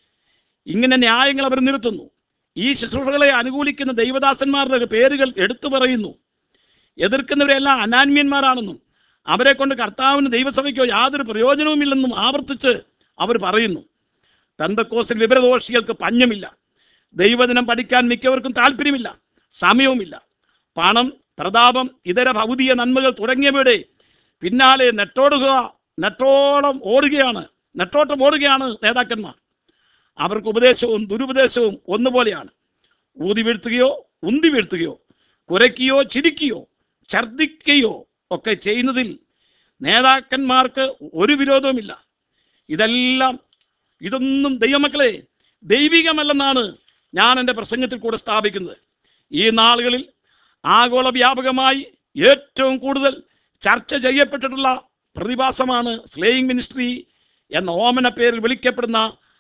ഇങ്ങനെ ന്യായങ്ങൾ അവർ നിർത്തുന്നു ഈ ശുശ്രൂഷകളെ അനുകൂലിക്കുന്ന ദൈവദാസന്മാരുടെ പേരുകൾ എടുത്തു പറയുന്നു എതിർക്കുന്നവരെല്ലാം അനാന്യന്മാരാണെന്നും അവരെ കൊണ്ട് കർത്താവിന് ദൈവസഭയ്ക്കോ യാതൊരു പ്രയോജനവുമില്ലെന്നും ആവർത്തിച്ച് അവർ പറയുന്നു പെന്തക്കോസിൽ വിവരദോഷികൾക്ക് പഞ്ഞമില്ല ദൈവദിനം പഠിക്കാൻ മിക്കവർക്കും താല്പര്യമില്ല സമയവുമില്ല പണം പ്രതാപം ഇതര ഭൗതിക നന്മകൾ തുടങ്ങിയവയുടെ പിന്നാലെ നെട്ടോടുക നെട്ടോളം ഓടുകയാണ് നെട്ടോട്ടം ഓടുകയാണ് നേതാക്കന്മാർ അവർക്ക് ഉപദേശവും ദുരുപദേശവും ഒന്നുപോലെയാണ് ഊതി വീഴ്ത്തുകയോ ഉന്തി വീഴ്ത്തുകയോ കുരയ്ക്കുകയോ ചിരിക്കുകയോ ഛർദിക്കുകയോ ഒക്കെ ചെയ്യുന്നതിൽ നേതാക്കന്മാർക്ക് ഒരു വിരോധവുമില്ല ഇതെല്ലാം ഇതൊന്നും ദൈവമക്കളെ ദൈവികമല്ലെന്നാണ് ഞാൻ എൻ്റെ പ്രസംഗത്തിൽ കൂടെ സ്ഥാപിക്കുന്നത് ഈ നാളുകളിൽ ആഗോള വ്യാപകമായി ഏറ്റവും കൂടുതൽ ചർച്ച ചെയ്യപ്പെട്ടിട്ടുള്ള പ്രതിഭാസമാണ് സ്ലേയിങ് മിനിസ്ട്രി എന്ന ഓമന പേരിൽ വിളിക്കപ്പെടുന്ന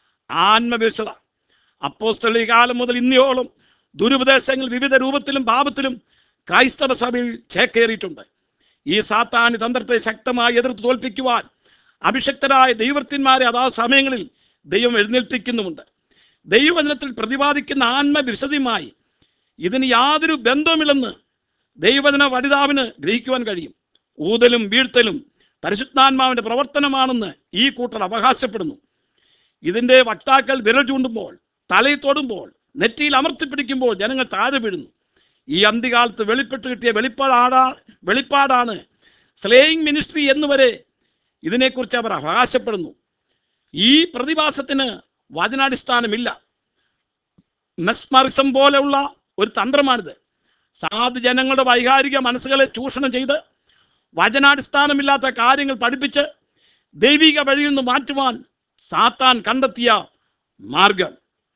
ആത്മവിശത അപ്പോസ്തലിക കാലം മുതൽ ഇന്നയോളം ദുരുപദേശങ്ങൾ വിവിധ രൂപത്തിലും ഭാവത്തിലും ക്രൈസ്തവ സഭയിൽ ചേക്കേറിയിട്ടുണ്ട് ഈ സാത്താനി തന്ത്രത്തെ ശക്തമായി എതിർത്ത് തോൽപ്പിക്കുവാൻ അഭിഷക്തരായ ദൈവത്തിന്മാരെ അതാ സമയങ്ങളിൽ ദൈവം എഴുന്നേൽപ്പിക്കുന്നുമുണ്ട് ദൈവവചനത്തിൽ പ്രതിപാദിക്കുന്ന ആത്മവിശദയുമായി ഇതിന് യാതൊരു ബന്ധവുമില്ലെന്ന് ദൈവവചന വനിതാവിന് ഗ്രഹിക്കുവാൻ കഴിയും ഊതലും വീഴ്ത്തലും പരിശുദ്ധാത്മാവിന്റെ പ്രവർത്തനമാണെന്ന് ഈ കൂട്ടർ അവകാശപ്പെടുന്നു ഇതിന്റെ വക്താക്കൾ വിരൽ ചൂണ്ടുമ്പോൾ തലയിൽ തൊടുമ്പോൾ നെറ്റിയിൽ അമർത്തിപ്പിടിക്കുമ്പോൾ ജനങ്ങൾ താഴെ വീഴുന്നു ഈ അന്ത്യകാലത്ത് വെളിപ്പെട്ട് കിട്ടിയ വെളിപ്പാടാ വെളിപ്പാടാണ് സ്ലേയിങ് മിനിസ്ട്രി എന്നുവരെ ഇതിനെക്കുറിച്ച് അവർ അവകാശപ്പെടുന്നു ഈ പ്രതിഭാസത്തിന് വചനാടിസ്ഥാനമില്ല മെസ്മറിസം പോലെയുള്ള ഒരു തന്ത്രമാണിത് സാധു ജനങ്ങളുടെ വൈകാരിക മനസ്സുകളെ ചൂഷണം ചെയ്ത് വചനാടിസ്ഥാനമില്ലാത്ത കാര്യങ്ങൾ പഠിപ്പിച്ച് ദൈവിക വഴിയിൽ നിന്ന് മാറ്റുവാൻ സാത്താൻ കണ്ടെത്തിയ മാർഗം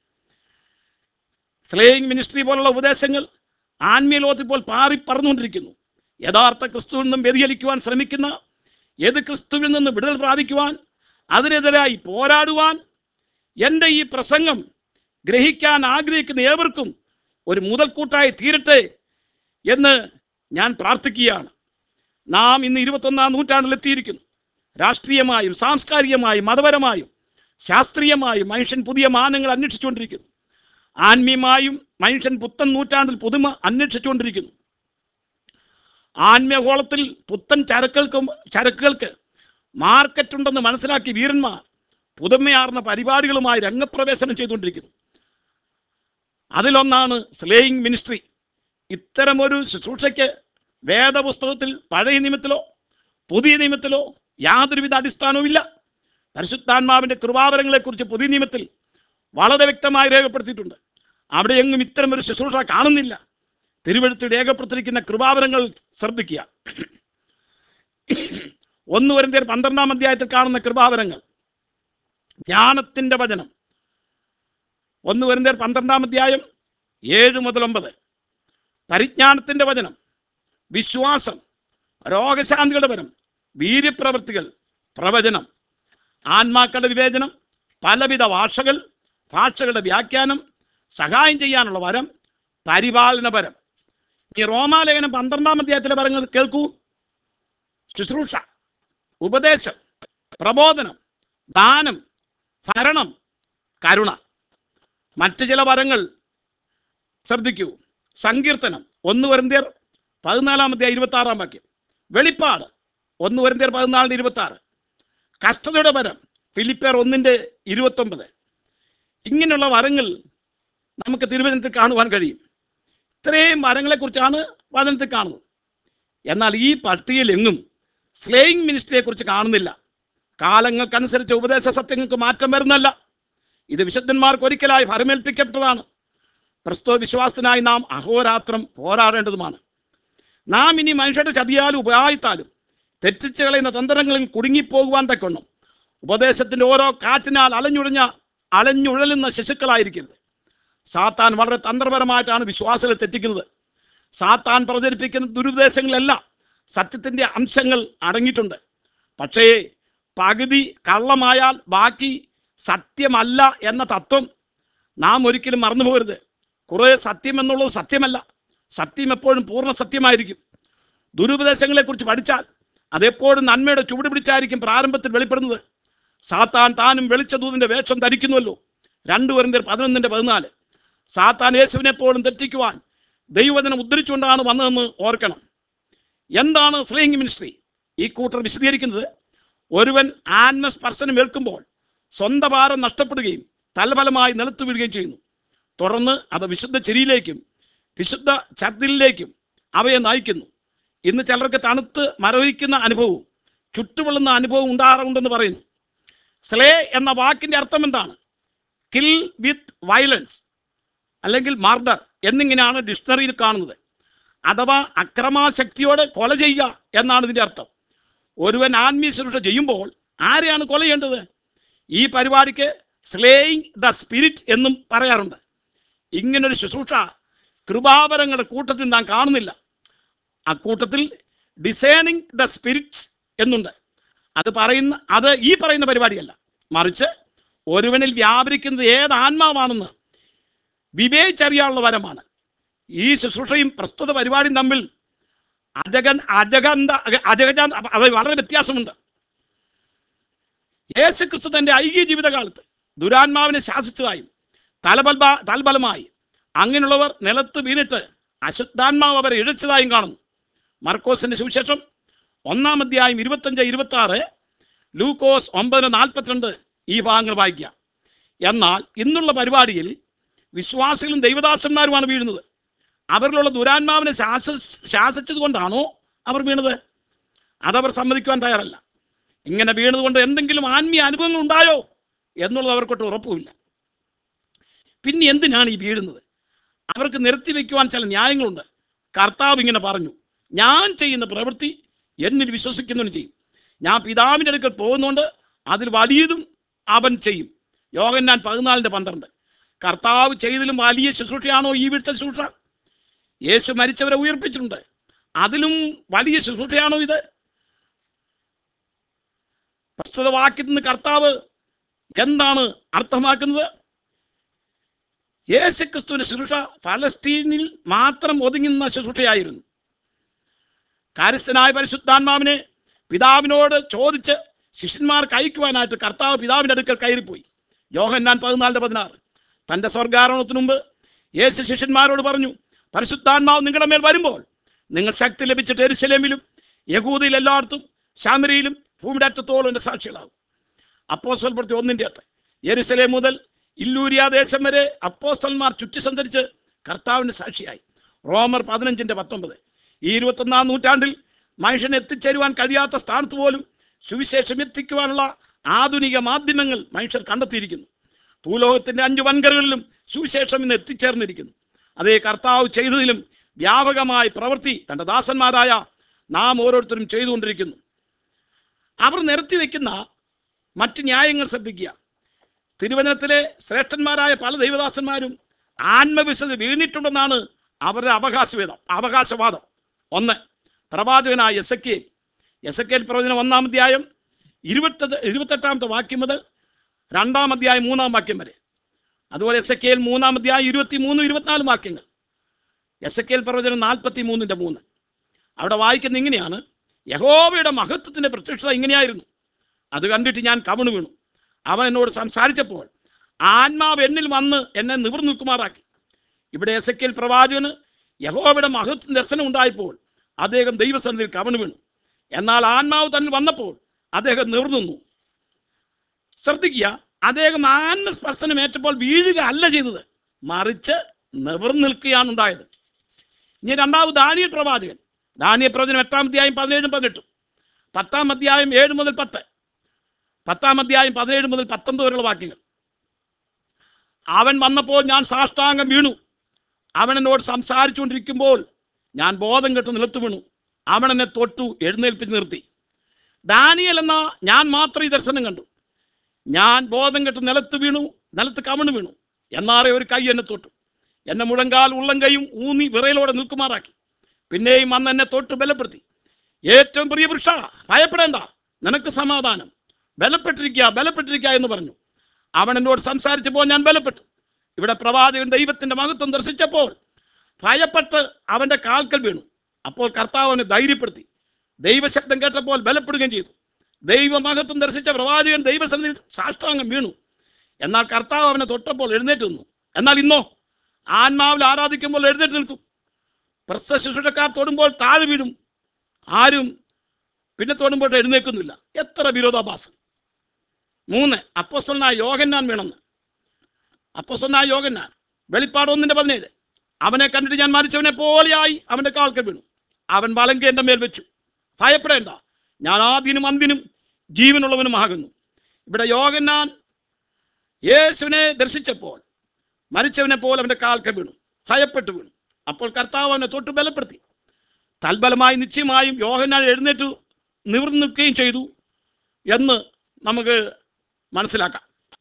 സ്ലേയിങ് മിനിസ്ട്രി പോലുള്ള ഉപദേശങ്ങൾ ആത്മീയ ലോകത്തിൽ ഇപ്പോൾ പാറി പറന്നുകൊണ്ടിരിക്കുന്നു യഥാർത്ഥ ക്രിസ്തുവിൽ നിന്നും വ്യതിചലിക്കുവാൻ ശ്രമിക്കുന്ന ഏത് ക്രിസ്തുവിൽ നിന്ന് വിടുതൽ പ്രാപിക്കുവാൻ അതിനെതിരായി പോരാടുവാൻ എൻ്റെ ഈ പ്രസംഗം ഗ്രഹിക്കാൻ ആഗ്രഹിക്കുന്ന ഏവർക്കും ഒരു മുതൽക്കൂട്ടായി തീരട്ടെ എന്ന് ഞാൻ പ്രാർത്ഥിക്കുകയാണ് നാം ഇന്ന് ഇരുപത്തൊന്നാം നൂറ്റാണ്ടിൽ എത്തിയിരിക്കുന്നു രാഷ്ട്രീയമായും സാംസ്കാരികമായും മതപരമായും ശാസ്ത്രീയമായും മനുഷ്യൻ പുതിയ മാനങ്ങൾ അന്വേഷിച്ചുകൊണ്ടിരിക്കുന്നു ആത്മീയമായും മനുഷ്യൻ പുത്തൻ നൂറ്റാണ്ടിൽ പുതുമ അന്വേഷിച്ചുകൊണ്ടിരിക്കുന്നു ആത്മീയഗോളത്തിൽ പുത്തൻ ചരക്കുകൾക്ക് ചരക്കുകൾക്ക് മാർക്കറ്റ് ഉണ്ടെന്ന് മനസ്സിലാക്കി വീരന്മാർ പുതുമയാർന്ന പരിപാടികളുമായി രംഗപ്രവേശനം ചെയ്തുകൊണ്ടിരിക്കുന്നു അതിലൊന്നാണ് സ്ലേയിങ് മിനിസ്ട്രി ഇത്തരമൊരു ശുശ്രൂഷയ്ക്ക് വേദപുസ്തകത്തിൽ പഴയ നിയമത്തിലോ പുതിയ നിയമത്തിലോ യാതൊരുവിധ അടിസ്ഥാനവുമില്ല പരിശുദ്ധാത്മാവിൻ്റെ കൃപാവരങ്ങളെക്കുറിച്ച് പുതിയ നിയമത്തിൽ വളരെ വ്യക്തമായി രേഖപ്പെടുത്തിയിട്ടുണ്ട് അവിടെ എങ്ങും ഇത്തരം ഒരു ശുശ്രൂഷ കാണുന്നില്ല തിരുവഴുത്തിൽ രേഖപ്പെടുത്തിയിരിക്കുന്ന കൃപാവരങ്ങൾ ശ്രദ്ധിക്കുക ഒന്ന് വരുന്ന പന്ത്രണ്ടാം അധ്യായത്തിൽ കാണുന്ന കൃപാവരങ്ങൾ ജ്ഞാനത്തിൻ്റെ വചനം ഒന്ന് വരുന്ന പന്ത്രണ്ടാം അധ്യായം ഏഴ് മുതൽ ഒമ്പത് പരിജ്ഞാനത്തിൻ്റെ വചനം വിശ്വാസം രോഗശാന്തികളുടെ വരം വീര്യപ്രവൃത്തികൾ പ്രവചനം ആത്മാക്കളുടെ വിവേചനം പലവിധ ഭാഷകൾ ഭാഷകളുടെ വ്യാഖ്യാനം സഹായം ചെയ്യാനുള്ള വരം പരിപാലന വരം ഈ റോമാലേഖനം പന്ത്രണ്ടാം അധ്യായത്തിലെ വരങ്ങൾ കേൾക്കൂ ശുശ്രൂഷ ഉപദേശം പ്രബോധനം ദാനം ഭരണം കരുണ മറ്റ് ചില വരങ്ങൾ ശ്രദ്ധിക്കൂ സങ്കീർത്തനം ഒന്ന് വരുന്നേർ പതിനാലാമത്തെ ഇരുപത്തി ആറാം വാക്യം വെളിപ്പാട് ഒന്ന് വരുന്നേർ പതിനാലിന് ഇരുപത്തി ആറ് കഷ്ടതയുടെ വരം ഫിലിപ്പേർ ഒന്നിൻ്റെ ഇരുപത്തൊമ്പത് ഇങ്ങനെയുള്ള വരങ്ങൾ നമുക്ക് തിരുവനന്തപുരത്തിൽ കാണുവാൻ കഴിയും ഇത്രയും വരങ്ങളെക്കുറിച്ചാണ് വചനത്തിൽ കാണുന്നത് എന്നാൽ ഈ പട്ടികയിലെങ്ങും സ്ലേയിങ് മിനിസ്ട്രിയെക്കുറിച്ച് കാണുന്നില്ല കാലങ്ങൾക്കനുസരിച്ച് ഉപദേശ സത്യങ്ങൾക്ക് മാറ്റം വരുന്നല്ല ഇത് വിശുദ്ധന്മാർക്ക് ഒരിക്കലായി ഫലമേൽപ്പിക്കപ്പെട്ടതാണ് ക്രിസ്തു വിശ്വാസത്തിനായി നാം അഹോരാത്രം പോരാടേണ്ടതുമാണ് നാം ഇനി മനുഷ്യരുടെ ചതിയാലും ഉപായത്താലും തെറ്റിച്ച് കളയുന്ന തന്ത്രങ്ങളിൽ കുടുങ്ങിപ്പോകുവാൻ തക്കൊണ്ണം ഉപദേശത്തിൻ്റെ ഓരോ കാറ്റിനാൽ അലഞ്ഞുഴഞ്ഞ അലഞ്ഞുഴലുന്ന ശിശുക്കളായിരിക്കരുത് സാത്താൻ വളരെ തന്ത്രപരമായിട്ടാണ് വിശ്വാസികളെ തെറ്റിക്കുന്നത് സാത്താൻ പ്രചരിപ്പിക്കുന്ന ദുരുദ്ദേശങ്ങളെല്ലാം സത്യത്തിൻ്റെ അംശങ്ങൾ അടങ്ങിയിട്ടുണ്ട് പക്ഷേ പകുതി കള്ളമായാൽ ബാക്കി സത്യമല്ല എന്ന തത്വം നാം ഒരിക്കലും മറന്നു പോകരുത് കുറേ സത്യം എന്നുള്ളത് സത്യമല്ല സത്യം എപ്പോഴും പൂർണ്ണ സത്യമായിരിക്കും ദുരുപദേശങ്ങളെക്കുറിച്ച് പഠിച്ചാൽ അതെപ്പോഴും നന്മയുടെ ചുവട് പിടിച്ചായിരിക്കും പ്രാരംഭത്തിൽ വെളിപ്പെടുന്നത് സാത്താൻ താനും വെളിച്ചദൂതിൻ്റെ വേഷം ധരിക്കുന്നുവല്ലോ രണ്ടു വരുന്ന പതിനൊന്നിൻ്റെ പതിനാല് സാത്താൻ യേശുവിനെ പോലും തെറ്റിക്കുവാൻ ദൈവവചനം ഉദ്ധരിച്ചുകൊണ്ടാണ് വന്നതെന്ന് ഓർക്കണം എന്താണ് സ്ലേയിങ് മിനിസ്ട്രി ഈ കൂട്ടർ വിശദീകരിക്കുന്നത് ഒരുവൻ ആത്മസ്പർശനം ഏൽക്കുമ്പോൾ സ്വന്തം ഭാരം നഷ്ടപ്പെടുകയും തലഫലമായി നിലത്ത് വീഴുകയും ചെയ്യുന്നു തുടർന്ന് അത് വിശുദ്ധ ചെരിയിലേക്കും വിശുദ്ധ ഛർദിലിലേക്കും അവയെ നയിക്കുന്നു ഇന്ന് ചിലർക്ക് തണുത്ത് മരവിക്കുന്ന അനുഭവവും ചുട്ടുപൊള്ളുന്ന അനുഭവം ഉണ്ടാകാറുണ്ടെന്ന് പറയുന്നു സ്ലേ എന്ന വാക്കിന്റെ അർത്ഥം എന്താണ് കിൽ വിത്ത് വയലൻസ് അല്ലെങ്കിൽ മർഡർ എന്നിങ്ങനെയാണ് ഡിക്ഷണറിയിൽ കാണുന്നത് അഥവാ അക്രമാശക്തിയോടെ കൊല ചെയ്യുക എന്നാണ് ഇതിൻ്റെ അർത്ഥം ഒരുവൻ ആത്മീയ ശുശ്രൂഷ ചെയ്യുമ്പോൾ ആരെയാണ് കൊല ചെയ്യേണ്ടത് ഈ പരിപാടിക്ക് സ്ലേയിങ് ദ സ്പിരിറ്റ് എന്നും പറയാറുണ്ട് ഇങ്ങനൊരു ശുശ്രൂഷ കൃപാവരങ്ങളുടെ കൂട്ടത്തിൽ നാം കാണുന്നില്ല അക്കൂട്ടത്തിൽ ഡിസൈനിങ് ദ സ്പിരിറ്റ്സ് എന്നുണ്ട് അത് പറയുന്ന അത് ഈ പറയുന്ന പരിപാടിയല്ല മറിച്ച് ഒരുവനിൽ വ്യാപരിക്കുന്നത് ഏത് ആത്മാവാണെന്ന് വിവേചിച്ചറിയാനുള്ള വരമാണ് ഈ ശുശ്രൂഷയും പ്രസ്തുത പരിപാടിയും തമ്മിൽ അജഗ അജഗന്ത അജഗജ അത് വളരെ വ്യത്യാസമുണ്ട് യേശുക്രിസ്തു തൻ്റെ ഐക്യ ജീവിതകാലത്ത് ദുരാത്മാവിനെ ശാസിച്ചതായും തലബൽബ തൽബലമായി അങ്ങനെയുള്ളവർ നിലത്ത് വീണിട്ട് അശുദ്ധാത്മാവ് അവരെ ഇഴച്ചതായും കാണുന്നു മർക്കോസിന്റെ സുവിശേഷം ഒന്നാം അധ്യായം ഇരുപത്തഞ്ച് ഇരുപത്തി ആറ് ലൂക്കോസ് ഒമ്പതിന് നാൽപ്പത്തിരണ്ട് ഈ ഭാഗങ്ങൾ വായിക്കുക എന്നാൽ ഇന്നുള്ള പരിപാടിയിൽ വിശ്വാസികളും ദൈവദാസന്മാരുമാണ് വീഴുന്നത് അവരിലുള്ള ദുരാത്മാവിനെ ശാസ ശാസിച്ചത് കൊണ്ടാണോ അവർ വീണത് അതവർ സമ്മതിക്കുവാൻ തയ്യാറല്ല ഇങ്ങനെ വീണത് കൊണ്ട് എന്തെങ്കിലും ആത്മീയ അനുഭവങ്ങൾ ഉണ്ടായോ എന്നുള്ളത് അവർക്കൊട്ട് ഉറപ്പുമില്ല പിന്നെ എന്തിനാണ് ഈ വീഴുന്നത് അവർക്ക് നിരത്തി വയ്ക്കുവാൻ ചില ന്യായങ്ങളുണ്ട് കർത്താവ് ഇങ്ങനെ പറഞ്ഞു ഞാൻ ചെയ്യുന്ന പ്രവൃത്തി എന്നിൽ വിശ്വസിക്കുന്നവനും ചെയ്യും ഞാൻ പിതാവിൻ്റെ അടുക്കൽ പോകുന്നുണ്ട് അതിൽ വലിയതും അവൻ ചെയ്യും യോഗൻ പതിനാലിൻ്റെ പന്ത്രണ്ട് കർത്താവ് ചെയ്തതിലും വലിയ ശുശ്രൂഷയാണോ ഈ വീട്ടിലെ ശുശ്രൂഷ യേശു മരിച്ചവരെ ഉയർപ്പിച്ചിട്ടുണ്ട് അതിലും വലിയ ശുശ്രൂഷയാണോ ഇത് പ്രസ്തുത വാക്യത്തിൽ നിന്ന് കർത്താവ് എന്താണ് അർത്ഥമാക്കുന്നത് യേശുക്രിസ്തുവിന്റെ ശുശ്രൂഷ ഫലസ്തീനിൽ മാത്രം ഒതുങ്ങുന്ന ശുശ്രൂഷയായിരുന്നു കാര്യസ്ഥനായ പരിശുദ്ധാത്മാവിനെ പിതാവിനോട് ചോദിച്ച് ശിഷ്യന്മാർക്ക് അയക്കുവാനായിട്ട് കർത്താവ് പിതാവിൻ്റെ അടുക്കൽ കയറിപ്പോയി യോഹന്നാൻ പതിനാലിൻ്റെ പതിനാറ് തൻ്റെ സ്വർഗാരോഹണത്തിനു മുമ്പ് യേശു ശിഷ്യന്മാരോട് പറഞ്ഞു പരിശുദ്ധാത്മാവ് നിങ്ങളുടെ മേൽ വരുമ്പോൾ നിങ്ങൾ ശക്തി ലഭിച്ചിട്ട് എരുശലേമിലും യഹൂദയിൽ എല്ലായിടത്തും ശാമരിയിലും ഭൂമിയുടെ അറ്റത്തോളം എൻ്റെ സാക്ഷികളാകും അപ്പോസ്റ്റൽ പ്രവൃത്തി ഒന്നിൻ്റെ എട്ട് യെരുസലേം മുതൽ ഇല്ലൂരിയ ദേശം വരെ അപ്പോസ്റ്റൽമാർ ചുറ്റി സഞ്ചരിച്ച് കർത്താവിൻ്റെ സാക്ഷിയായി റോമർ പതിനഞ്ചിൻ്റെ പത്തൊമ്പത് ഈ ഇരുപത്തൊന്നാം നൂറ്റാണ്ടിൽ മനുഷ്യന് എത്തിച്ചേരുവാൻ കഴിയാത്ത സ്ഥാനത്ത് പോലും സുവിശേഷം എത്തിക്കുവാനുള്ള ആധുനിക മാധ്യമങ്ങൾ മനുഷ്യർ കണ്ടെത്തിയിരിക്കുന്നു ഭൂലോകത്തിൻ്റെ അഞ്ച് വൻകരകളിലും സുവിശേഷം ഇന്ന് എത്തിച്ചേർന്നിരിക്കുന്നു അതേ കർത്താവ് ചെയ്തതിലും വ്യാപകമായ പ്രവൃത്തി തൻ്റെ ദാസന്മാരായ നാം ഓരോരുത്തരും ചെയ്തുകൊണ്ടിരിക്കുന്നു അവർ നിരത്തി വയ്ക്കുന്ന മറ്റ് ന്യായങ്ങൾ ശ്രദ്ധിക്കുക തിരുവചനത്തിലെ ശ്രേഷ്ഠന്മാരായ പല ദൈവദാസന്മാരും ആത്മവിശ്വത വീണിട്ടുണ്ടെന്നാണ് അവരുടെ അവകാശവേദം അവകാശവാദം ഒന്ന് പ്രവാചകനായ എസ് എ എസ് എ പ്രവചനം ഒന്നാം അധ്യായം ഇരുപത്തി ഇരുപത്തെട്ടാമത്തെ വാക്യം മുതൽ രണ്ടാം അധ്യായം മൂന്നാം വാക്യം വരെ അതുപോലെ എസ് എ മൂന്നാം അധ്യായം ഇരുപത്തി മൂന്ന് ഇരുപത്തിനാല് വാക്യങ്ങൾ എസ് എ പ്രവചനം നാൽപ്പത്തി മൂന്നിൻ്റെ മൂന്ന് അവിടെ വായിക്കുന്ന ഇങ്ങനെയാണ് യഹോവയുടെ മഹത്വത്തിൻ്റെ പ്രത്യക്ഷത ഇങ്ങനെയായിരുന്നു അത് കണ്ടിട്ട് ഞാൻ കവണു വീണു അവൻ എന്നോട് സംസാരിച്ചപ്പോൾ ആത്മാവ് എന്നിൽ വന്ന് എന്നെ നിവർ നിൽക്കുമാറാക്കി ഇവിടെ എസ് എ പ്രവാചകന് യഹോവയുടെ മഹത്വം ദർശനം ഉണ്ടായപ്പോൾ അദ്ദേഹം ദൈവസന്നിധിയിൽ കവണു വീണു എന്നാൽ ആത്മാവ് തന്നിൽ വന്നപ്പോൾ അദ്ദേഹം നിവർന്നു ശ്രദ്ധിക്കുക അദ്ദേഹം ആത്മസ്പർശനം ഏറ്റപ്പോൾ വീഴുക അല്ല ചെയ്തത് മറിച്ച് നിവർന്നു നിൽക്കുകയാണ് ഉണ്ടായത് ഇനി രണ്ടാമത് ദാനിയൽ പ്രവാചകൻ ദാനിയ പ്രവചനം എട്ടാം അധ്യായം പതിനേഴും പതിനെട്ടും പത്താം അധ്യായം ഏഴ് മുതൽ പത്ത് പത്താം അധ്യായം പതിനേഴ് മുതൽ പത്തൊമ്പത് വരെയുള്ള വാക്യങ്ങൾ അവൻ വന്നപ്പോൾ ഞാൻ സാഷ്ടാംഗം വീണു അവൻ എന്നോട് സംസാരിച്ചുകൊണ്ടിരിക്കുമ്പോൾ ഞാൻ ബോധം കെട്ട് നിലത്ത് വീണു അവൻ എന്നെ തൊട്ടു എഴുന്നേൽപ്പിച്ച് നിർത്തി ദാനിയൽ എന്ന ഞാൻ മാത്രം ഈ ദർശനം കണ്ടു ഞാൻ ബോധം കെട്ട് നിലത്ത് വീണു നിലത്ത് കമണ് വീണു എന്നാറെ ഒരു കൈ എന്നെ തൊട്ടു എന്നെ മുഴങ്കാൽ ഉള്ളം കൈയും ഊന്നി വിറയിലോടെ നിൽക്കുമാറാക്കി പിന്നെയും അന്ന് എന്നെ തൊട്ട് ബലപ്പെടുത്തി ഏറ്റവും പ്രിയ പുരുഷ ഭയപ്പെടേണ്ട നിനക്ക് സമാധാനം ബലപ്പെട്ടിരിക്കുക ബലപ്പെട്ടിരിക്കുക എന്ന് പറഞ്ഞു അവൻ എന്നോട് സംസാരിച്ചപ്പോൾ ഞാൻ ബലപ്പെട്ടു ഇവിടെ പ്രവാചകൻ ദൈവത്തിന്റെ മഹത്വം ദർശിച്ചപ്പോൾ ഭയപ്പെട്ട് അവന്റെ കാൽക്കൽ വീണു അപ്പോൾ കർത്താവ് അവനെ ധൈര്യപ്പെടുത്തി ദൈവശബ്ദം കേട്ടപ്പോൾ ബലപ്പെടുകയും ചെയ്തു ദൈവമഹത്വം ദർശിച്ച പ്രവാചകൻ ദൈവസന്നിധിയിൽ സാഷ്ടാംഗം വീണു എന്നാൽ കർത്താവ് അവനെ തൊട്ടപ്പോൾ എഴുന്നേറ്റ് നിന്നു എന്നാൽ ഇന്നോ ആത്മാവിൽ ആരാധിക്കുമ്പോൾ എഴുന്നേറ്റ് നിൽക്കും പ്രസ്ത ശുശ്രൂഷക്കാർ തൊടുമ്പോൾ താഴെ വീഴും ആരും പിന്നെ തൊടുമ്പോൾ എഴുന്നേൽക്കുന്നില്ല എത്ര വിരോധാഭാസം മൂന്ന് അപ്പോസ്തലനായ യോഗന്നാൻ വീണെന്ന് അപ്പോസ്തലനായ യോഗന്നാൻ വെളിപ്പാട് ഒന്നിന്റെ പതിനേഴ് അവനെ കണ്ടിട്ട് ഞാൻ മരിച്ചവനെ പോലെയായി അവന്റെ കാൽക്കൽ വീണു അവൻ വലങ്കി എൻ്റെ മേൽ വെച്ചു ഭയപ്പെടേണ്ട ഞാൻ ആദ്യനും അന്തിനും ജീവനുള്ളവനുമാകുന്നു ഇവിടെ യോഗന്നാൻ യേശുവിനെ ദർശിച്ചപ്പോൾ മരിച്ചവനെ പോലെ അവന്റെ കാൽക്കൽ വീണു ഭയപ്പെട്ടു വീണു അപ്പോൾ കർത്താവ് അവനെ തൊട്ട് ബലപ്പെടുത്തി തൽബലമായി നിശ്ചയമായും യോഹന്നാൻ എഴുന്നേറ്റ് നിവർന്നു നിൽക്കുകയും ചെയ്തു എന്ന് നമുക്ക് മനസ്സിലാക്കാം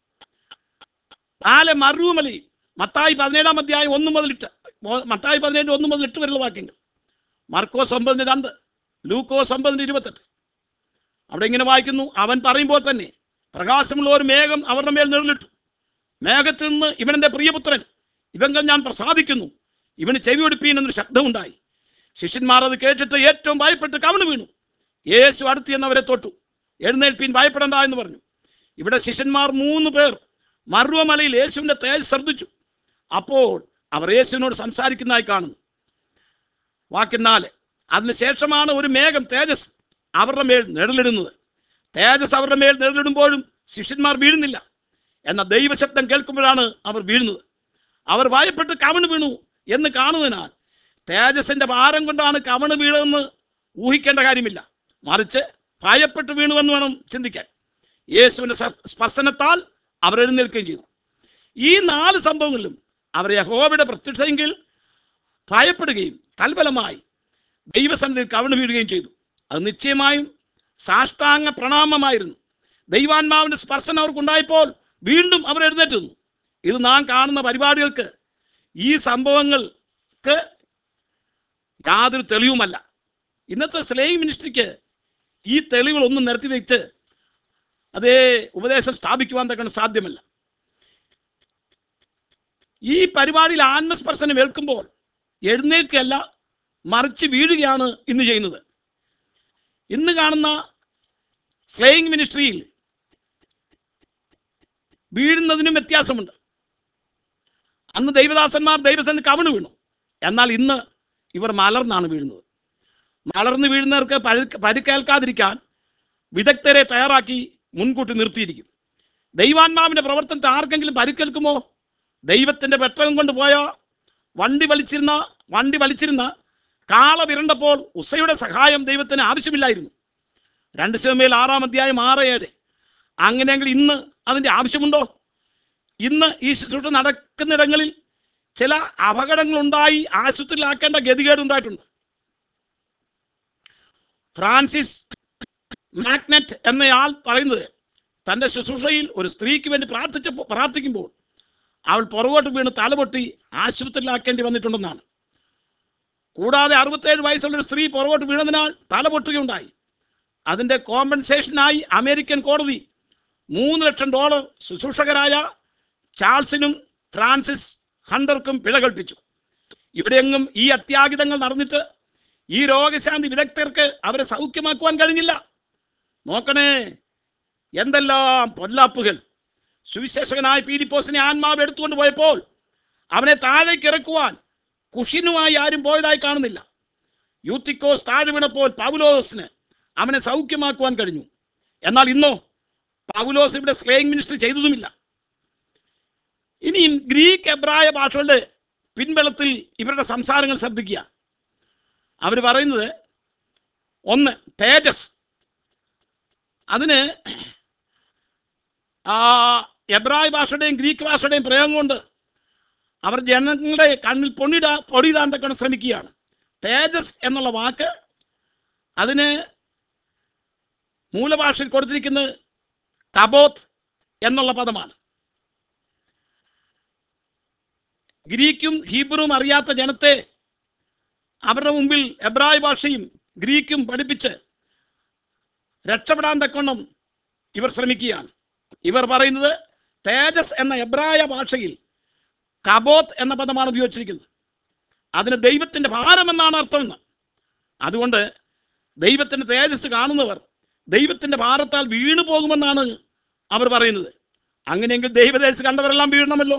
നാല് മറുമലയിൽ മത്തായി പതിനേഴാം അധ്യായം ഒന്ന് മുതൽ ഇട്ട് മത്തായി പതിനേഴ് ഒന്ന് മുതൽ എട്ട് വരെയുള്ള വാക്യങ്ങൾ മർക്കോസ് ഒമ്പതിന് രണ്ട് ലൂക്കോസ് ഒമ്പതിന് ഇരുപത്തെട്ട് അവിടെ ഇങ്ങനെ വായിക്കുന്നു അവൻ പറയുമ്പോൾ തന്നെ പ്രകാശമുള്ള ഒരു മേഘം അവരുടെ മേൽ നിഴലിട്ടു മേഘത്തിൽ നിന്ന് ഇവനെൻ്റെ പ്രിയപുത്രൻ ഇവങ്കൽ ഞാൻ പ്രസാദിക്കുന്നു ഇവന് ചെവിയൊടുപ്പീൻ എന്നൊരു ശബ്ദമുണ്ടായി ശിഷ്യന്മാർ അത് കേട്ടിട്ട് ഏറ്റവും ഭയപ്പെട്ട് കവണ് വീണു യേശു അടുത്ത് എന്നവരെ തൊട്ടു എഴുന്നേൽപ്പീൻ ഭയപ്പെടണ്ട എന്ന് പറഞ്ഞു ഇവിടെ ശിഷ്യന്മാർ മൂന്ന് പേർ മറുവമലയിൽ യേശുവിൻ്റെ തേജ് ശ്രദ്ധിച്ചു അപ്പോൾ അവർ യേശുവിനോട് സംസാരിക്കുന്നതായി കാണുന്നു വാക്യം നാല് അതിനുശേഷമാണ് ഒരു മേഘം തേജസ് അവരുടെ മേൽ നിഴലിടുന്നത് തേജസ് അവരുടെ മേൽ നിഴലിടുമ്പോഴും ശിഷ്യന്മാർ വീഴുന്നില്ല എന്ന ദൈവശബ്ദം കേൾക്കുമ്പോഴാണ് അവർ വീഴുന്നത് അവർ ഭയപ്പെട്ട് കവണ് വീണു എന്ന് കാണുന്നതിനാൽ തേജസ്സിന്റെ ഭാരം കൊണ്ടാണ് കവണ് വീണതെന്ന് ഊഹിക്കേണ്ട കാര്യമില്ല മറിച്ച് ഭയപ്പെട്ട് വീണുവെന്ന് വേണം ചിന്തിക്കാൻ യേശുവിന്റെ സ- സ്പർശനത്താൽ അവർ എഴുന്നേൽക്കുകയും ചെയ്തു ഈ നാല് സംഭവങ്ങളിലും അവർ യഹോവയുടെ പ്രത്യക്ഷമെങ്കിൽ ഭയപ്പെടുകയും തൽബലമായി ദൈവസന്നിധിയിൽ കവണ് വീഴുകയും ചെയ്തു അത് നിശ്ചയമായും സാഷ്ടാംഗ പ്രണാമമായിരുന്നു ദൈവാത്മാവിന്റെ സ്പർശനം അവർക്കുണ്ടായപ്പോൾ വീണ്ടും അവർ എഴുന്നേറ്റ് നിന്നു ഇത് നാം കാണുന്ന പരിപാടികൾക്ക് ഈ സംഭവങ്ങൾക്ക് യാതൊരു തെളിവുമല്ല ഇന്നത്തെ സ്ലേവ് മിനിസ്ട്രിക്ക് ഈ തെളിവുകളൊന്നും നിരത്തി വെച്ച് അതേ ഉപദേശം സ്ഥാപിക്കുവാൻ തക്കണം സാധ്യമല്ല ഈ പരിപാടിയിൽ ആത്മസ്പർശനം ഏൽക്കുമ്പോൾ എഴുന്നേൽക്കല്ല മറിച്ച് വീഴുകയാണ് ഇന്ന് ചെയ്യുന്നത് ഇന്ന് കാണുന്ന സ്ലേയിങ് മിനിസ്ട്രിയിൽ വീഴുന്നതിനും വ്യത്യാസമുണ്ട് അന്ന് ദൈവദാസന്മാർ ദൈവസന് കവിണ് വീണു എന്നാൽ ഇന്ന് ഇവർ മലർന്നാണ് വീഴുന്നത് മലർന്ന് വീഴുന്നവർക്ക് പരു- പരിക്കേൽക്കാതിരിക്കാൻ വിദഗ്ധരെ തയ്യാറാക്കി മുൻകൂട്ടി നിർത്തിയിരിക്കും ദൈവാത്മാവിന്റെ പ്രവർത്തനത്തെ ആർക്കെങ്കിലും പരിക്കേൽക്കുമോ ദൈവത്തിന്റെ പെട്ടകം കൊണ്ട് പോയ വണ്ടി വലിച്ചിരുന്ന വണ്ടി വലിച്ചിരുന്ന കാള വിരണ്ടപ്പോൾ ഉസയുടെ സഹായം ദൈവത്തിന് ആവശ്യമില്ലായിരുന്നു രണ്ട് ശതമേൽ ആറാം അധ്യായം ആറ് ഏഴ് അങ്ങനെയെങ്കിൽ ഇന്ന് അതിൻ്റെ ആവശ്യമുണ്ടോ ഇന്ന് ഈ ശുശ്രൂഷ നടക്കുന്നിടങ്ങളിൽ ചില അപകടങ്ങളുണ്ടായി ആശുപത്രിയിലാക്കേണ്ട ഗതികേട് ഉണ്ടായിട്ടുണ്ട് ഫ്രാൻസിസ് മാഗ്നറ്റ് എന്നയാൾ പറയുന്നത് തൻ്റെ ശുശ്രൂഷയിൽ ഒരു സ്ത്രീക്ക് വേണ്ടി പ്രാർത്ഥിച്ചപ്പോൾ പ്രാർത്ഥിക്കുമ്പോൾ അവൾ പുറകോട്ട് വീണ് തലപൊട്ടി ആശുപത്രിയിലാക്കേണ്ടി വന്നിട്ടുണ്ടെന്നാണ് കൂടാതെ അറുപത്തേഴ് വയസ്സുള്ള ഒരു സ്ത്രീ പുറകോട്ട് വീണതിനാൽ തലപൊട്ടുകയുണ്ടായി അതിൻ്റെ കോമ്പൻസേഷനായി അമേരിക്കൻ കോടതി മൂന്ന് ലക്ഷം ഡോളർ ശുശ്രൂഷകരായ ചാൾസിനും ഫ്രാൻസിസ് ഹണ്ടർക്കും പിഴ കൽപ്പിച്ചു ഇവിടെയെങ്ങും ഈ അത്യാഹിതങ്ങൾ നടന്നിട്ട് ഈ രോഗശാന്തി വിദഗ്ധർക്ക് അവരെ സൗഖ്യമാക്കുവാൻ കഴിഞ്ഞില്ല നോക്കണേ എന്തെല്ലാം പൊല്ലാപ്പുകൾ സുവിശേഷകനായ പീഡിപ്പോസിനെ ആത്മാവ് എടുത്തുകൊണ്ട് പോയപ്പോൾ അവനെ താഴേക്ക് ഇറക്കുവാൻ കുഷിനുമായി ആരും പോയതായി കാണുന്നില്ല യൂത്തിക്കോസ് താഴെ വീണപ്പോൾ പൗലോസിന് അവനെ സൗഖ്യമാക്കുവാൻ കഴിഞ്ഞു എന്നാൽ ഇന്നോ പൗലോസ് ഇവിടെ സ്ലേയിങ് മിനിസ്റ്റർ ചെയ്തതുമില്ല ഇനിയും ഗ്രീക്ക് എബ്രായ ഭാഷകളുടെ പിൻബലത്തിൽ ഇവരുടെ സംസാരങ്ങൾ ശ്രദ്ധിക്കുക അവർ പറയുന്നത് ഒന്ന് തേജസ് അതിന് ആ എബ്രായ ഭാഷയുടെയും ഗ്രീക്ക് ഭാഷയുടെയും പ്രയോഗം കൊണ്ട് അവർ ജനങ്ങളുടെ കണ്ണിൽ പൊന്നിടാ പൊടിയിടാൻ തക്കണം ശ്രമിക്കുകയാണ് തേജസ് എന്നുള്ള വാക്ക് അതിന് മൂലഭാഷയിൽ കൊടുത്തിരിക്കുന്നത് കബോത്ത് എന്നുള്ള പദമാണ് ഗ്രീക്കും ഹീബ്രുവും അറിയാത്ത ജനത്തെ അവരുടെ മുമ്പിൽ എബ്രായ ഭാഷയും ഗ്രീക്കും പഠിപ്പിച്ച് രക്ഷപ്പെടാൻ തക്കവണ്ണം ഇവർ ശ്രമിക്കുകയാണ് ഇവർ പറയുന്നത് തേജസ് എന്ന എബ്രായ ഭാഷയിൽ കബോത്ത് എന്ന പദമാണ് ഉപയോഗിച്ചിരിക്കുന്നത് അതിന് ദൈവത്തിൻ്റെ ഭാരം എന്നാണ് അർത്ഥമെന്ന് അതുകൊണ്ട് ദൈവത്തിൻ്റെ തേജസ് കാണുന്നവർ ദൈവത്തിൻ്റെ ഭാരത്താൽ വീണു പോകുമെന്നാണ് അവർ പറയുന്നത് അങ്ങനെയെങ്കിൽ ദൈവദേശം കണ്ടവരെല്ലാം വീഴണമല്ലോ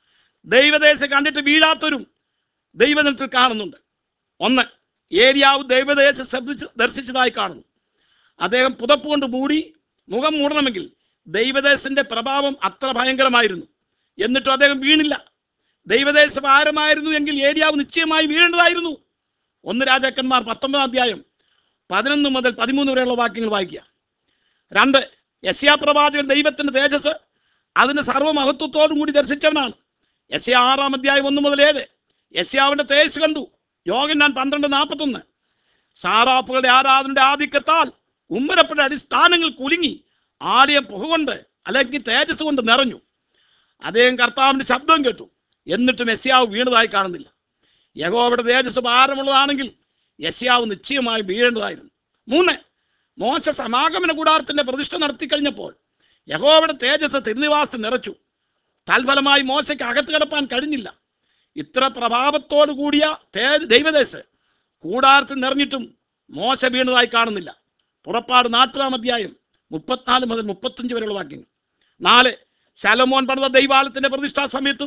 ദൈവദേശം കണ്ടിട്ട് വീഴാത്തവരും ദൈവജനത്തിൽ കാണുന്നുണ്ട് ഒന്ന് ഏരിയാവ് ദൈവദേശം ശ്രദ്ധിച്ച് ദർശിച്ചതായി കാണുന്നു അദ്ദേഹം പുതപ്പ് കൊണ്ട് മൂടി മുഖം മൂടണമെങ്കിൽ ദൈവദേശത്തിന്റെ പ്രഭാവം അത്ര ഭയങ്കരമായിരുന്നു എന്നിട്ടും അദ്ദേഹം വീണില്ല ദൈവദേശ ഭാരമായിരുന്നു എങ്കിൽ ഏരിയാവ് നിശ്ചയമായി വീഴേണ്ടതായിരുന്നു ഒന്ന് രാജാക്കന്മാർ പത്തൊമ്പതാം അധ്യായം പതിനൊന്ന് മുതൽ പതിമൂന്ന് വരെയുള്ള വാക്യങ്ങൾ വായിക്കുക രണ്ട് യസ്യാ പ്രവാചകൻ ദൈവത്തിന്റെ തേജസ് അതിന് സർവ്വമഹത്വത്തോടും കൂടി ദർശിച്ചവനാണ് യസ്യ ആറാം അധ്യായം ഒന്ന് മുതൽ ഏഴ് യസ്യാവിന്റെ തേജസ് കണ്ടു യോഗൻ ഞാൻ പന്ത്രണ്ട് നാൽപ്പത്തൊന്ന് സാറാഫുകളുടെ ആരാധനയുടെ ആധിക്യത്താൽ ഉമ്മരപ്പെട്ട അടിസ്ഥാനങ്ങൾ കുലുങ്ങി ആലയം പുകകൊണ്ട് അല്ലെങ്കിൽ തേജസ് കൊണ്ട് നിറഞ്ഞു അദ്ദേഹം കർത്താവിന്റെ ശബ്ദം കേട്ടു എന്നിട്ടും യസ്യാവ് വീണതായി കാണുന്നില്ല യഹോവയുടെ തേജസ് ഭാരമുള്ളതാണെങ്കിൽ യസ്യാവ് നിശ്ചയമായി വീഴേണ്ടതായിരുന്നു മൂന്ന് മോശ സമാഗമന കൂടാരത്തിന്റെ പ്രതിഷ്ഠ നടത്തി കഴിഞ്ഞപ്പോൾ യഹോവയുടെ തേജസ് തിരുനിവാസത്തിൽ നിറച്ചു തൽഫലമായി മോശയ്ക്ക് അകത്ത് കിടപ്പാൻ കഴിഞ്ഞില്ല ഇത്ര പ്രഭാവത്തോടു കൂടിയ തേ- ദൈവദേശ് കൂടാരത്തിൽ നിറഞ്ഞിട്ടും മോശ വീണതായി കാണുന്നില്ല പുറപ്പാട് നാൽപ്പതാം അധ്യായം മുപ്പത്തിനാല് മുതൽ മുപ്പത്തഞ്ച് വരെയുള്ള വാക്യങ്ങൾ നാല് ശലമോൻ പണിത ദൈവാലയത്തിന്റെ പ്രതിഷ്ഠാ സമയത്തും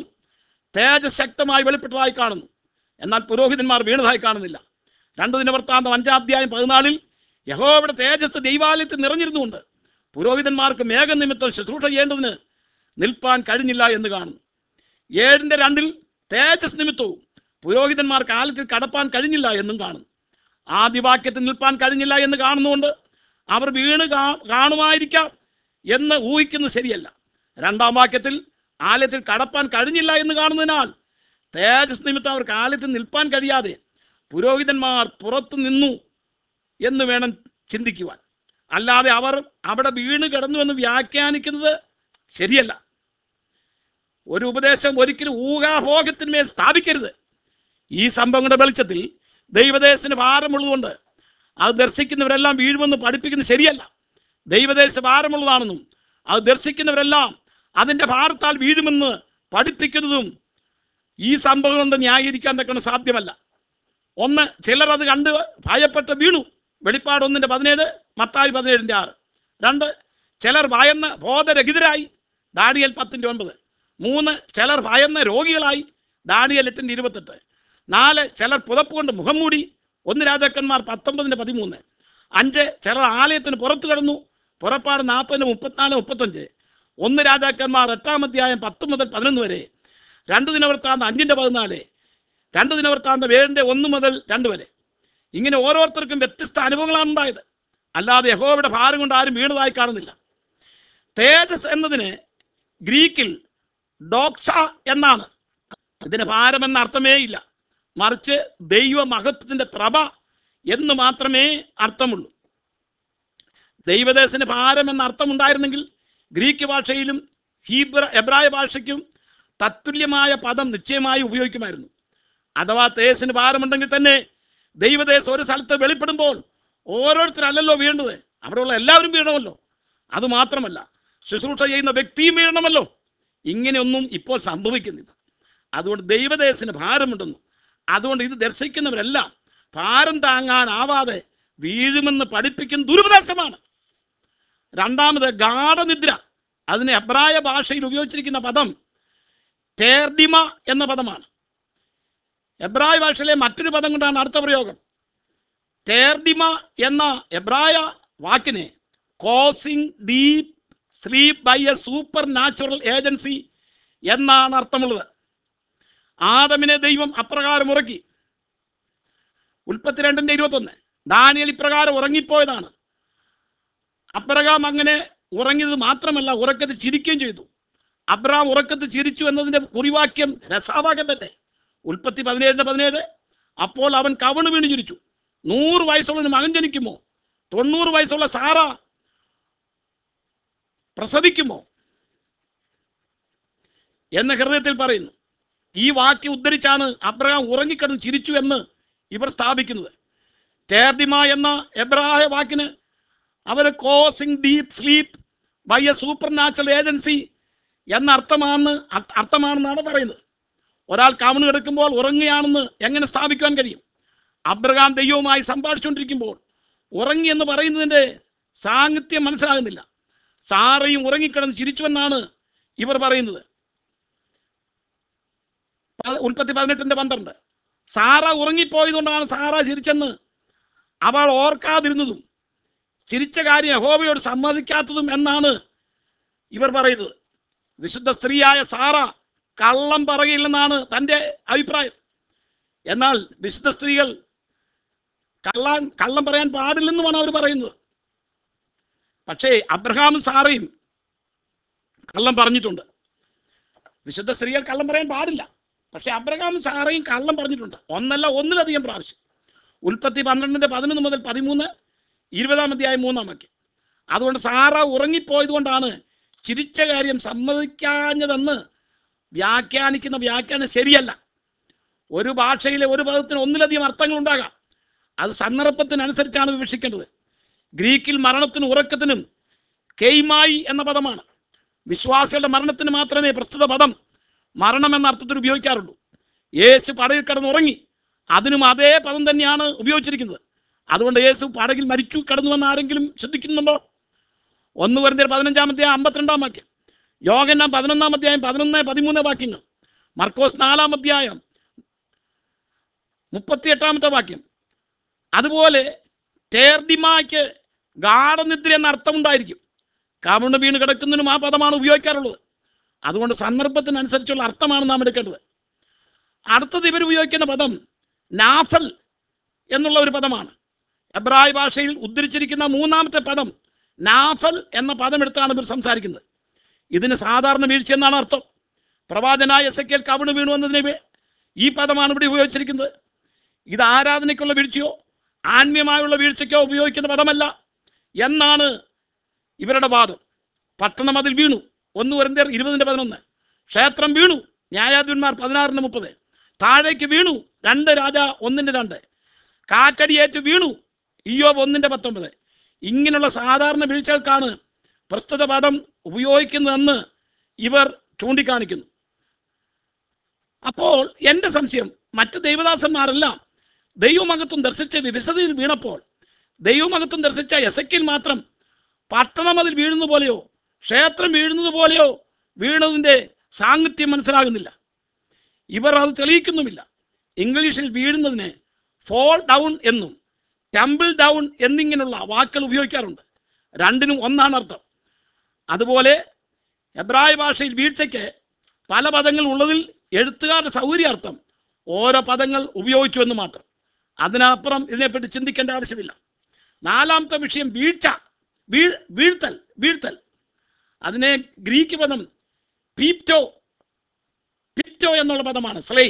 തേജസ് ശക്തമായി വെളിപ്പെട്ടതായി കാണുന്നു എന്നാൽ പുരോഹിതന്മാർ വീണതായി കാണുന്നില്ല രണ്ടു ദിനവൃത്താന്തം അഞ്ചാം അധ്യായം പതിനാലിൽ യഹോവയുടെ തേജസ് ദൈവാലയത്തിൽ നിറഞ്ഞിരുന്നുകൊണ്ട് പുരോഹിതന്മാർക്ക് മേഘനിമിത്തം ശുശ്രൂഷ ചെയ്യേണ്ടതിന് നിൽപ്പാൻ കഴിഞ്ഞില്ല എന്ന് കാണുന്നു ഏഴിന്റെ രണ്ടിൽ തേജസ് നിമിത്തവും പുരോഹിതന്മാർക്ക് ആലത്തിൽ കടപ്പാൻ കഴിഞ്ഞില്ല എന്നും കാണുന്നു ആദ്യവാക്യത്തിൽ നിൽപ്പാൻ കഴിഞ്ഞില്ല എന്ന് കാണുന്നുകൊണ്ട് അവർ വീണ് കാ- കാണുമായിരിക്കാം എന്ന് ഊഹിക്കുന്നത് ശരിയല്ല രണ്ടാം വാക്യത്തിൽ ആലയത്തിൽ കടപ്പാൻ കഴിഞ്ഞില്ല എന്ന് കാണുന്നതിനാൽ തേജസ് നിമിത്തം അവർക്ക് ആലയത്തിൽ നിൽപ്പാൻ കഴിയാതെ പുരോഹിതന്മാർ പുറത്തു നിന്നു എന്ന് വേണം ചിന്തിക്കുവാൻ അല്ലാതെ അവർ അവിടെ വീണ് കിടന്നു എന്ന് വ്യാഖ്യാനിക്കുന്നത് ശരിയല്ല ഒരു ഉപദേശം ഒരിക്കലും ഊഹാഭോഗത്തിന്മേൽ സ്ഥാപിക്കരുത് ഈ സംഭവങ്ങളുടെ വെളിച്ചത്തിൽ ദൈവദേശത്തിന് ഭാരമുള്ളതുകൊണ്ട് അത് ദർശിക്കുന്നവരെല്ലാം വീഴുമെന്ന് പഠിപ്പിക്കുന്നത് ശരിയല്ല ദൈവദേശ ഭാരമുള്ളതാണെന്നും അത് ദർശിക്കുന്നവരെല്ലാം അതിൻ്റെ ഭാരത്താൽ വീഴുമെന്ന് പഠിപ്പിക്കുന്നതും ഈ സംഭവം കൊണ്ട് ന്യായീകരിക്കാൻ തക്കണ സാധ്യമല്ല ഒന്ന് ചിലർ അത് കണ്ട് ഭയപ്പെട്ട് വീണു വെളിപ്പാട് ഒന്നിൻ്റെ പതിനേഴ് മത്തായി പതിനേഴിൻ്റെ ആറ് രണ്ട് ചിലർ ഭയന്ന് ബോധരഹിതരായി ദാനിയൽ പത്തിൻ്റെ ഒൻപത് മൂന്ന് ചിലർ ഭയന്ന് രോഗികളായി ദാനിയൽ എട്ടിൻ്റെ ഇരുപത്തെട്ട് നാല് ചിലർ പുതപ്പ് കൊണ്ട് മുഖം മൂടി ഒന്ന് രാജാക്കന്മാർ പത്തൊമ്പതിൻ്റെ പതിമൂന്ന് അഞ്ച് ചിലർ ആലയത്തിന് പുറത്തു കിടന്നു പുറപ്പാട് നാൽപ്പതിന് മുപ്പത്തിനാല് മുപ്പത്തഞ്ച് ഒന്ന് രാജാക്കന്മാർ എട്ടാം അധ്യായം പത്ത് മുതൽ പതിനൊന്ന് വരെ രണ്ട് ദിനവൃത്താന്ത അഞ്ചിൻ്റെ പതിനാല് രണ്ട് ദിനവൃത്താന്ത ഏഴിൻ്റെ ഒന്ന് മുതൽ രണ്ട് വരെ ഇങ്ങനെ ഓരോരുത്തർക്കും വ്യത്യസ്ത അനുഭവങ്ങളാണ് ഉണ്ടായത് അല്ലാതെ യഹോവയുടെ ഭാരം കൊണ്ട് ആരും വീണതായി കാണുന്നില്ല തേജസ് എന്നതിന് ഗ്രീക്കിൽ ഡോക്സ എന്നാണ് ഇതിന് ഭാരം എന്ന അർത്ഥമേ ഇല്ല മറിച്ച് ദൈവ മഹത്വത്തിന്റെ പ്രഭ എന്ന് മാത്രമേ അർത്ഥമുള്ളൂ ദൈവദേശത്തിന് ഭാരം എന്ന അർത്ഥമുണ്ടായിരുന്നെങ്കിൽ ഗ്രീക്ക് ഭാഷയിലും ഹീബ്ര എബ്രായ ഭാഷയ്ക്കും തത്തുല്യമായ പദം നിശ്ചയമായി ഉപയോഗിക്കുമായിരുന്നു അഥവാ തേസിന് ഭാരമുണ്ടെങ്കിൽ തന്നെ ദൈവദേശം ഒരു സ്ഥലത്ത് വെളിപ്പെടുമ്പോൾ ഓരോരുത്തരല്ലല്ലോ വീണ്ടത് അവിടെയുള്ള എല്ലാവരും വീണമല്ലോ അത് മാത്രമല്ല ശുശ്രൂഷ ചെയ്യുന്ന വ്യക്തിയും വീഴണമല്ലോ ഇങ്ങനെയൊന്നും ഇപ്പോൾ സംഭവിക്കുന്നില്ല അതുകൊണ്ട് ദൈവദേശത്തിന് ഭാരമുണ്ടെന്നും അതുകൊണ്ട് ഇത് ദർശിക്കുന്നവരെല്ലാം ഭാരം താങ്ങാനാവാതെ വീഴുമെന്ന് പഠിപ്പിക്കുന്ന ദുരുപദേശമാണ് രണ്ടാമത് ഗാഠനിദ്ര അതിന് എബ്രായ ഭാഷയിൽ ഉപയോഗിച്ചിരിക്കുന്ന പദം ടേർഡിമ എന്ന പദമാണ് എബ്രായ ഭാഷയിലെ മറ്റൊരു പദം കൊണ്ടാണ് അടുത്ത പ്രയോഗം ടേർഡിമ എന്ന എബ്രായ വാക്കിനെ causing deep sleep by a supernatural agency എന്നാണ് അർത്ഥമുള്ളത് ആദമിനെ ദൈവം അപ്രകാരം ഉറക്കി ഉൽപ്പത്തി രണ്ടിന്റെ ഇരുപത്തൊന്ന് ദാനിയൽ ഇപ്രകാരം ഉറങ്ങിപ്പോയതാണ് അബ്രഹാം അങ്ങനെ ഉറങ്ങിയത് മാത്രമല്ല ഉറക്കത്ത് ചിരിക്കുകയും ചെയ്തു അബ്രഹാം ഉറക്കത്ത് ചിരിച്ചു എന്നതിന്റെ കുറിവാക്യം രസാവാക്യം തന്നെ ഉൽപ്പത്തി പതിനേഴിന്റെ പതിനേഴ് അപ്പോൾ അവൻ കവണ് വീണ് ചിരിച്ചു നൂറ് വയസ്സുള്ളതിന് മകൻ ജനിക്കുമോ തൊണ്ണൂറ് വയസ്സുള്ള സാറ പ്രസവിക്കുമോ എന്ന് ഹൃദയത്തിൽ പറയുന്നു ഈ വാക്യം ഉദ്ധരിച്ചാണ് അബ്രഹാം ഉറങ്ങിക്കിടന്ന് ചിരിച്ചു എന്ന് ഇവർ സ്ഥാപിക്കുന്നത് ടേർഡിമ എന്ന എബ്രായ വാക്കിന് അവർ causing deep sleep by a supernatural agency എന്ന അർത്ഥമാണ് അർത്ഥ- അർത്ഥമാണെന്നാണ് പറയുന്നത് ഒരാൾ കവണ് കിടക്കുമ്പോൾ ഉറങ്ങുകയാണെന്ന് എങ്ങനെ സ്ഥാപിക്കുവാൻ കഴിയും അബ്രഹാം ദൈവവുമായി സംഭാഷിച്ചുകൊണ്ടിരിക്കുമ്പോൾ ഉറങ്ങി എന്ന് പറയുന്നതിൻ്റെ സാഹിത്യം മനസ്സിലാകുന്നില്ല സാറയും ഉറങ്ങിക്കിടന്ന് ചിരിച്ചുവെന്നാണ് ഇവർ പറയുന്നത് പ- ഉൽപ്പത്തി പതിനെട്ടിന്റെ പന്ത്രണ്ട് സാറ ഉറങ്ങിപ്പോയതുകൊണ്ടാണ് സാറ ചിരിച്ചെന്ന് അവൾ ഓർക്കാതിരുന്നതും ചിരിച്ച കാര്യം യഹോവയോട് സമ്മതിക്കാത്തതും എന്നാണ് ഇവർ പറയുന്നത് വിശുദ്ധ സ്ത്രീയായ സാറ കള്ളം പറയില്ലെന്നാണ് തൻ്റെ അഭിപ്രായം എന്നാൽ വിശുദ്ധ സ്ത്രീകൾ കള്ളാൻ കള്ളം പറയാൻ പാടില്ലെന്നുമാണ് അവർ പറയുന്നത് പക്ഷേ അബ്രഹാമും സാറയും കള്ളം പറഞ്ഞിട്ടുണ്ട് വിശുദ്ധ സ്ത്രീകൾ കള്ളം പറയാൻ പാടില്ല പക്ഷേ അബ്രഹാമും സാറയും കള്ളം പറഞ്ഞിട്ടുണ്ട് ഒന്നല്ല ഒന്നിലധികം പ്രാവശ്യം ഉൽപ്പത്തി പന്ത്രണ്ടിന്റെ പതിനൊന്ന് മുതൽ പതിമൂന്ന് ഇരുപതാം അധ്യായം മൂന്നാം വാക്യം അതുകൊണ്ട് സാറ ഉറങ്ങിപ്പോയത് കൊണ്ടാണ് ചിരിച്ച കാര്യം സമ്മതിക്കാഞ്ഞതെന്ന് വ്യാഖ്യാനിക്കുന്ന വ്യാഖ്യാനം ശരിയല്ല ഒരു ഭാഷയിലെ ഒരു പദത്തിന് ഒന്നിലധികം അർത്ഥങ്ങൾ ഉണ്ടാകാം അത് സന്ദർഭത്തിനനുസരിച്ചാണ് വിവക്ഷിക്കേണ്ടത് ഗ്രീക്കിൽ മരണത്തിനും ഉറക്കത്തിനും കെയ്മായി എന്ന പദമാണ് വിശ്വാസികളുടെ മരണത്തിന് മാത്രമേ പ്രസ്തുത പദം മരണം എന്ന അർത്ഥത്തിൽ ഉപയോഗിക്കാറുള്ളൂ യേശു പടകിൽ കിടന്ന് ഉറങ്ങി അതിനും അതേ പദം തന്നെയാണ് ഉപയോഗിച്ചിരിക്കുന്നത് അതുകൊണ്ട് യേശു പടകിൽ മരിച്ചു കിടന്നുവെന്ന് ആരെങ്കിലും ശ്രദ്ധിക്കുന്നുണ്ടോ ഒന്ന് വരുന്ന പതിനഞ്ചാം അധ്യായം അമ്പത്തിരണ്ടാം വാക്യം യോഗന്നാം പതിനൊന്നാം അധ്യായം പതിനൊന്ന് പതിമൂന്ന് വാക്യങ്ങൾ മർക്കോസ് നാലാം അധ്യായം മുപ്പത്തിയെട്ടാമത്തെ വാക്യം അതുപോലെ ടേർഡിമായ്ക്ക് ഗാഠനിദ്ര എന്ന അർത്ഥമുണ്ടായിരിക്കും കവിണ് വീണ് കിടക്കുന്നതിനും ആ പദമാണ് ഉപയോഗിക്കാറുള്ളത് അതുകൊണ്ട് സന്ദർഭത്തിനനുസരിച്ചുള്ള അർത്ഥമാണ് നാം എടുക്കേണ്ടത് അടുത്തത് ഇവർ ഉപയോഗിക്കുന്ന പദം നാഫൽ എന്നുള്ള ഒരു പദമാണ് എബ്രായ ഭാഷയിൽ ഉദ്ധരിച്ചിരിക്കുന്ന മൂന്നാമത്തെ പദം നാഫൽ എന്ന പദം എടുത്താണ് ഇവർ സംസാരിക്കുന്നത് ഇതിന് സാധാരണ വീഴ്ച എന്നാണ് അർത്ഥം പ്രവാചനായ എസ് കെൽ കവിണ് വീണു എന്നതിനെ വേ- ഈ പദമാണ് ഇവിടെ ഉപയോഗിച്ചിരിക്കുന്നത് ഇത് ആരാധനയ്ക്കുള്ള വീഴ്ചയോ ആത്മീയമായുള്ള വീഴ്ചയ്ക്കോ ഉപയോഗിക്കുന്ന പദമല്ല എന്നാണ് ഇവരുടെ വാദം പട്ടണം അതിൽ വീണു ഒന്ന് വരുന്നേർ ഇരുപതിൻ്റെ പതിനൊന്ന് ക്ഷേത്രം വീണു ന്യായാധിപന്മാർ പതിനാറിന് മുപ്പത് താഴേക്ക് വീണു രണ്ട് രാജ ഒന്നിൻ്റെ രണ്ട് കാറ്റടിയേറ്റ് വീണു ഇയോബ് ഒന്നിൻ്റെ പത്തൊമ്പത് ഇങ്ങനെയുള്ള സാധാരണ വീഴ്ചകൾക്കാണ് പ്രസ്തുത പദം ഉപയോഗിക്കുന്നതെന്ന് ഇവർ ചൂണ്ടിക്കാണിക്കുന്നു അപ്പോൾ എൻ്റെ സംശയം മറ്റ് ദൈവദാസന്മാരെല്ലാം ദൈവമഹത്വം ദർശിച്ച വിവിസതയിൽ വീണപ്പോൾ ദൈവമഹത്വം ദർശിച്ച എസക്കിൽ മാത്രം പട്ടണം അതിൽ വീഴുന്നത് പോലെയോ ക്ഷേത്രം വീഴുന്നത് പോലെയോ വീണതിൻ്റെ സാന്നിധ്യം മനസ്സിലാകുന്നില്ല ഇവർ അത് തെളിയിക്കുന്നുമില്ല ഇംഗ്ലീഷിൽ വീഴുന്നതിന് ഫോൾ ഡൗൺ എന്നും ടെമ്പിൾ ഡൗൺ എന്നിങ്ങനെയുള്ള വാക്കുകൾ ഉപയോഗിക്കാറുണ്ട് രണ്ടിനും ഒന്നാണ് അർത്ഥം അതുപോലെ എബ്രായ ഭാഷയിൽ വീഴ്ചയ്ക്ക് പല പദങ്ങൾ ഉള്ളതിൽ എഴുത്തുകാരുടെ സൗകര്യാർത്ഥം ഓരോ പദങ്ങൾ ഉപയോഗിച്ചു എന്ന് മാത്രം അതിനപ്പുറം ഇതിനെപ്പറ്റി ചിന്തിക്കേണ്ട ആവശ്യമില്ല നാലാമത്തെ വിഷയം വീഴ്ച വീഴ് വീഴ്ത്തൽ വീഴ്ത്തൽ അതിനെ ഗ്രീക്ക് പദം പീപ്റ്റോ പിപ്റ്റോ എന്നുള്ള പദമാണ് സ്ലൈ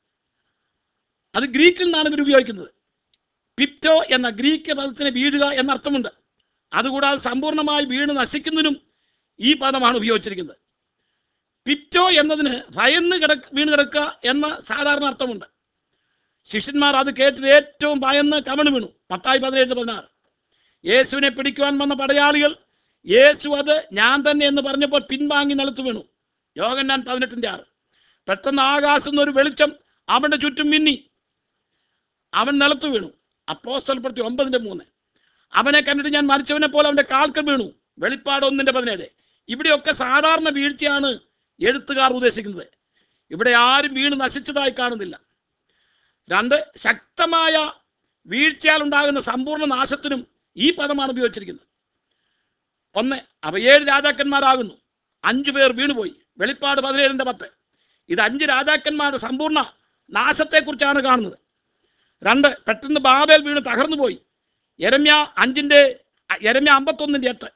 അത് ഗ്രീക്കിൽ നിന്നാണ് ഇവർ ഉപയോഗിക്കുന്നത് പിപ്റ്റോ എന്ന ഗ്രീക്ക് പദത്തിന് വീഴുക എന്ന അർത്ഥമുണ്ട് അതുകൂടാതെ സമ്പൂർണ്ണമായി വീണ് നശിക്കുന്നതിനും ഈ പദമാണ് ഉപയോഗിച്ചിരിക്കുന്നത് പിപ്റ്റോ എന്നതിന് ഭയന്ന് കിടക്ക് വീണ് കിടക്കുക എന്ന സാധാരണ അർത്ഥമുണ്ട് ശിഷ്യന്മാർ അത് കേട്ടിട്ട് ഏറ്റവും ഭയന്ന് കമണ് വീണു പത്തായി പതിനേഴ് പതിനാറ് യേശുവിനെ പിടിക്കുവാൻ വന്ന പടയാളികൾ യേശു അത് ഞാൻ തന്നെ എന്ന് പറഞ്ഞപ്പോൾ പിൻവാങ്ങി നിലത്ത് വീണു യോഗന്നാൻ പതിനെട്ടിൻ്റെ ആറ് പെട്ടെന്ന് ആകാശം നിന്ന് ഒരു വെളിച്ചം അവന്റെ ചുറ്റും മിന്നി അവൻ നിലത്ത് വീണു അപ്പോസ്തലപ്പെടുത്തി ഒമ്പതിൻ്റെ മൂന്ന് അവനെ കണ്ടിട്ട് ഞാൻ മരിച്ചവനെ പോലെ അവന്റെ കാൽക്കൽ വീണു വെളിപ്പാട് ഒന്നിൻ്റെ പതിനേഴ് ഇവിടെയൊക്കെ സാധാരണ വീഴ്ചയാണ് എഴുത്തുകാർ ഉദ്ദേശിക്കുന്നത് ഇവിടെ ആരും വീണ് നശിച്ചതായി കാണുന്നില്ല രണ്ട് ശക്തമായ വീഴ്ചയാൽ ഉണ്ടാകുന്ന സമ്പൂർണ്ണ നാശത്തിനും ഈ പദമാണ് ഉപയോഗിച്ചിരിക്കുന്നത് ഒന്ന് അവ ഏഴ് രാജാക്കന്മാരാകുന്നു അഞ്ചു പേർ വീണുപോയി വെളിപ്പാട് പതിനേഴിൻ്റെ പത്ത് ഇത് അഞ്ച് രാജാക്കന്മാരുടെ സമ്പൂർണ്ണ നാശത്തെക്കുറിച്ചാണ് കാണുന്നത് രണ്ട് പെട്ടെന്ന് ബാബേൽ വീണ് തകർന്നു പോയി എരമ്യ അഞ്ചിൻ്റെ എരമ്യ അമ്പത്തൊന്നിൻ്റെ എട്ട്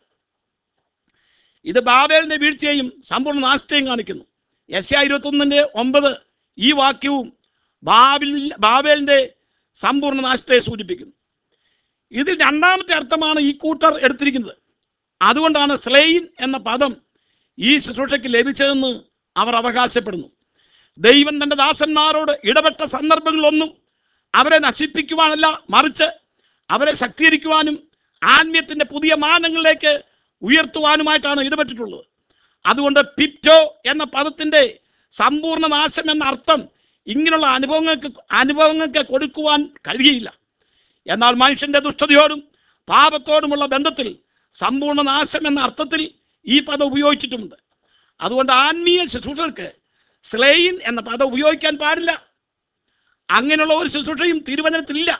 ഇത് ബാബേലിന്റെ വീഴ്ചയെയും സമ്പൂർണ്ണ നാശത്തെയും കാണിക്കുന്നു എസ് ഇരുപത്തൊന്നിൻ്റെ ഒമ്പത് ഈ വാക്യവും ബാബിൽ ബാബേലിന്റെ സമ്പൂർണ്ണ നാശത്തെ സൂചിപ്പിക്കുന്നു ഇതിൽ രണ്ടാമത്തെ അർത്ഥമാണ് ഈ കൂട്ടർ എടുത്തിരിക്കുന്നത് അതുകൊണ്ടാണ് സ്ലെയിൻ എന്ന പദം ഈ ശുശ്രൂഷയ്ക്ക് ലഭിച്ചതെന്ന് അവർ അവകാശപ്പെടുന്നു ദൈവം തന്റെ ദാസന്മാരോട് ഇടപെട്ട സന്ദർഭങ്ങളൊന്നും അവരെ നശിപ്പിക്കുവാനല്ല മറിച്ച് അവരെ ശക്തീകരിക്കുവാനും ആത്മീയത്തിന്റെ പുതിയ മാനങ്ങളിലേക്ക് ഉയർത്തുവാനുമായിട്ടാണ് ഇടപെട്ടിട്ടുള്ളത് അതുകൊണ്ട് പിപ്റ്റോ എന്ന പദത്തിന്റെ സമ്പൂർണ്ണ നാശം എന്ന അർത്ഥം ഇങ്ങനെയുള്ള അനുഭവങ്ങൾക്ക് അനുഭവങ്ങൾക്ക് കൊടുക്കുവാൻ കഴിയില്ല എന്നാൽ മനുഷ്യന്റെ ദുഷ്ടതയോടും പാപത്തോടുമുള്ള ബന്ധത്തിൽ സമ്പൂർണ്ണ നാശം എന്ന അർത്ഥത്തിൽ ഈ പദം ഉപയോഗിച്ചിട്ടുമുണ്ട് അതുകൊണ്ട് ആത്മീയ ശുശ്രൂഷകർക്ക് സ്ലെയിൻ എന്ന പദം ഉപയോഗിക്കാൻ പാടില്ല അങ്ങനെയുള്ള ഒരു ശുശ്രൂഷയും തിരുവനന്തപുരത്തിലില്ല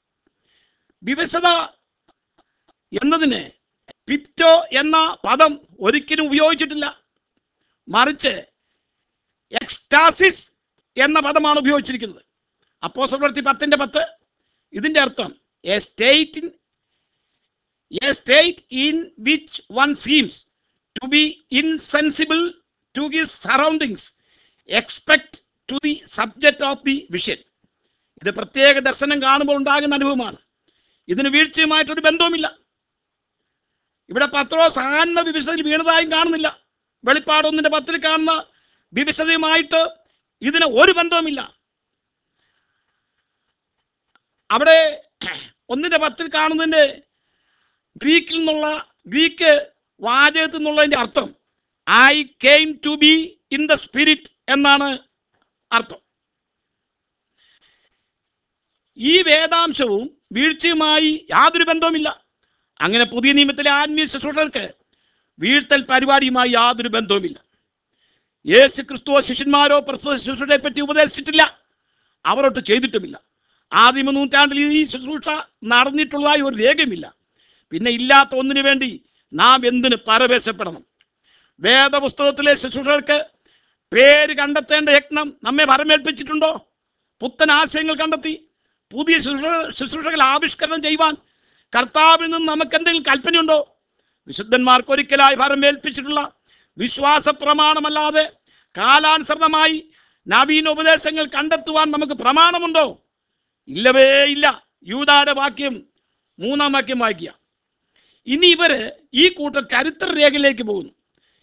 വിവശത എന്നതിന് പിപ്റ്റോ എന്ന പദം ഒരിക്കലും ഉപയോഗിച്ചിട്ടില്ല മറിച്ച് എക്സ്റ്റാസിസ് എന്ന പദമാണ് ഉപയോഗിച്ചിരിക്കുന്നത് അപ്പോ പ്രവൃത്തി പത്തിന്റെ പത്ത് ഇതിന്റെ അർത്ഥം a state in a state in which one seems to be insensible to his surroundings expect to the subject of the vision ഇത് പ്രത്യേക ദർശനം കാണുമ്പോൾ ഉണ്ടാകുന്ന അനുഭവമാണ് ഇതിന് വീഴ്ചയുമായിട്ടൊരു ബന്ധവുമില്ല ഇവിടെ പത്രോസ് ആത്മ വിവിശതയിൽ വീണതായും കാണുന്നില്ല വെളിപ്പാടൊന്നിന്റെ പത്തിൽ കാണുന്ന വിവിശതയുമായിട്ട് ഇതിന് ഒരു ബന്ധവുമില്ല അവിടെ ഒന്നിന്റെ പത്തിൽ കാണുന്നതിന്റെ ഗ്രീക്കിൽ നിന്നുള്ള ഗ്രീക്ക് വാചകത്തിൽ നിന്നുള്ളതിന്റെ അർത്ഥം I came to be in the spirit എന്നാണ് അർത്ഥം ഈ വേദാംശവും വീഴ്ചയുമായി യാതൊരു ബന്ധവുമില്ല അങ്ങനെ പുതിയ നിയമത്തിലെ ആത്മീയ ശുശ്രൂഷകർക്ക് വീഴ്ത്തൽ പരിപാടിയുമായി യാതൊരു ബന്ധവുമില്ല യേശു ക്രിസ്തുവോ ശിഷ്യന്മാരോ പ്രസ്തുത ശുശ്രൂഷയെ പറ്റി ഉപദേശിച്ചിട്ടില്ല അവരൊട്ട് ചെയ്തിട്ടുമില്ല ആദിമ നൂറ്റാണ്ടിൽ ഈ ശുശ്രൂഷ നടന്നിട്ടുള്ളതായി ഒരു രേഖയുമില്ല പിന്നെ ഇല്ലാത്ത ഒന്നിനു വേണ്ടി നാം എന്തിന് പരവേശപ്പെടണം വേദപുസ്തകത്തിലെ ശുശ്രൂഷകർക്ക് പേര് കണ്ടെത്തേണ്ട യജ്ഞം നമ്മെ ഭരമേൽപ്പിച്ചിട്ടുണ്ടോ പുത്തൻ ആശയങ്ങൾ കണ്ടെത്തി പുതിയ ശുശ്രൂഷ ശുശ്രൂഷകൾ ആവിഷ്കരണം ചെയ്യുവാൻ കർത്താവിൽ നിന്ന് നമുക്ക് എന്തെങ്കിലും കൽപ്പനയുണ്ടോ വിശുദ്ധന്മാർക്ക് ഒരിക്കലായി ഭരമേൽപ്പിച്ചിട്ടുള്ള വിശ്വാസ പ്രമാണമല്ലാതെ കാലാനുസൃതമായി നവീന ഉപദേശങ്ങൾ കണ്ടെത്തുവാൻ നമുക്ക് പ്രമാണമുണ്ടോ ഇല്ലവേ ഇല്ല യൂതായുടെ വാക്യം മൂന്നാം വാക്യം വായിക്കുക ഇനി ഇവര് ഈ കൂട്ടർ ചരിത്ര രേഖയിലേക്ക് പോകുന്നു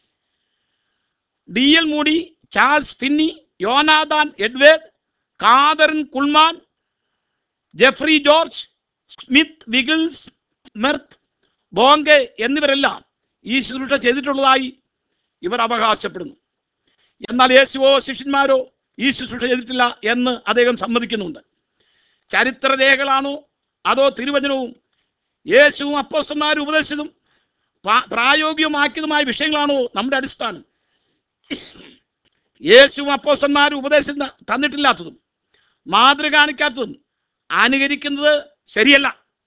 D L Moody Charles Finney യോനാദാൻ Edward Kathryn Kuhlman Jeffrey George Smith Wigglesworth Bonnke എന്നിവരെല്ലാം ഈ ശുശ്രൂഷ ചെയ്തിട്ടുള്ളതായി ഇവർ അവകാശപ്പെടുന്നു എന്നാൽ യേശുവോ ശിഷ്യന്മാരോ ഈ ശുശ്രൂഷ ചെയ്തിട്ടില്ല എന്ന് അദ്ദേഹം സമ്മതിക്കുന്നുണ്ട് ചരിത്രരേഖകളാണോ അതോ തിരുവചനവും യേശുവും അപ്പോസ്തന്മാരും ഉപദേശിച്ചതും പ്രാ- പ്രായോഗികമാക്കിയതുമായ വിഷയങ്ങളാണോ നമ്മുടെ അടിസ്ഥാനം യേശുവും അപ്പോസ്തന്മാരും ഉപദേശം ത- തന്നിട്ടില്ലാത്തതും മാതൃക കാണിക്കാത്തതും അനുകരിക്കുന്നത് ശരിയല്ല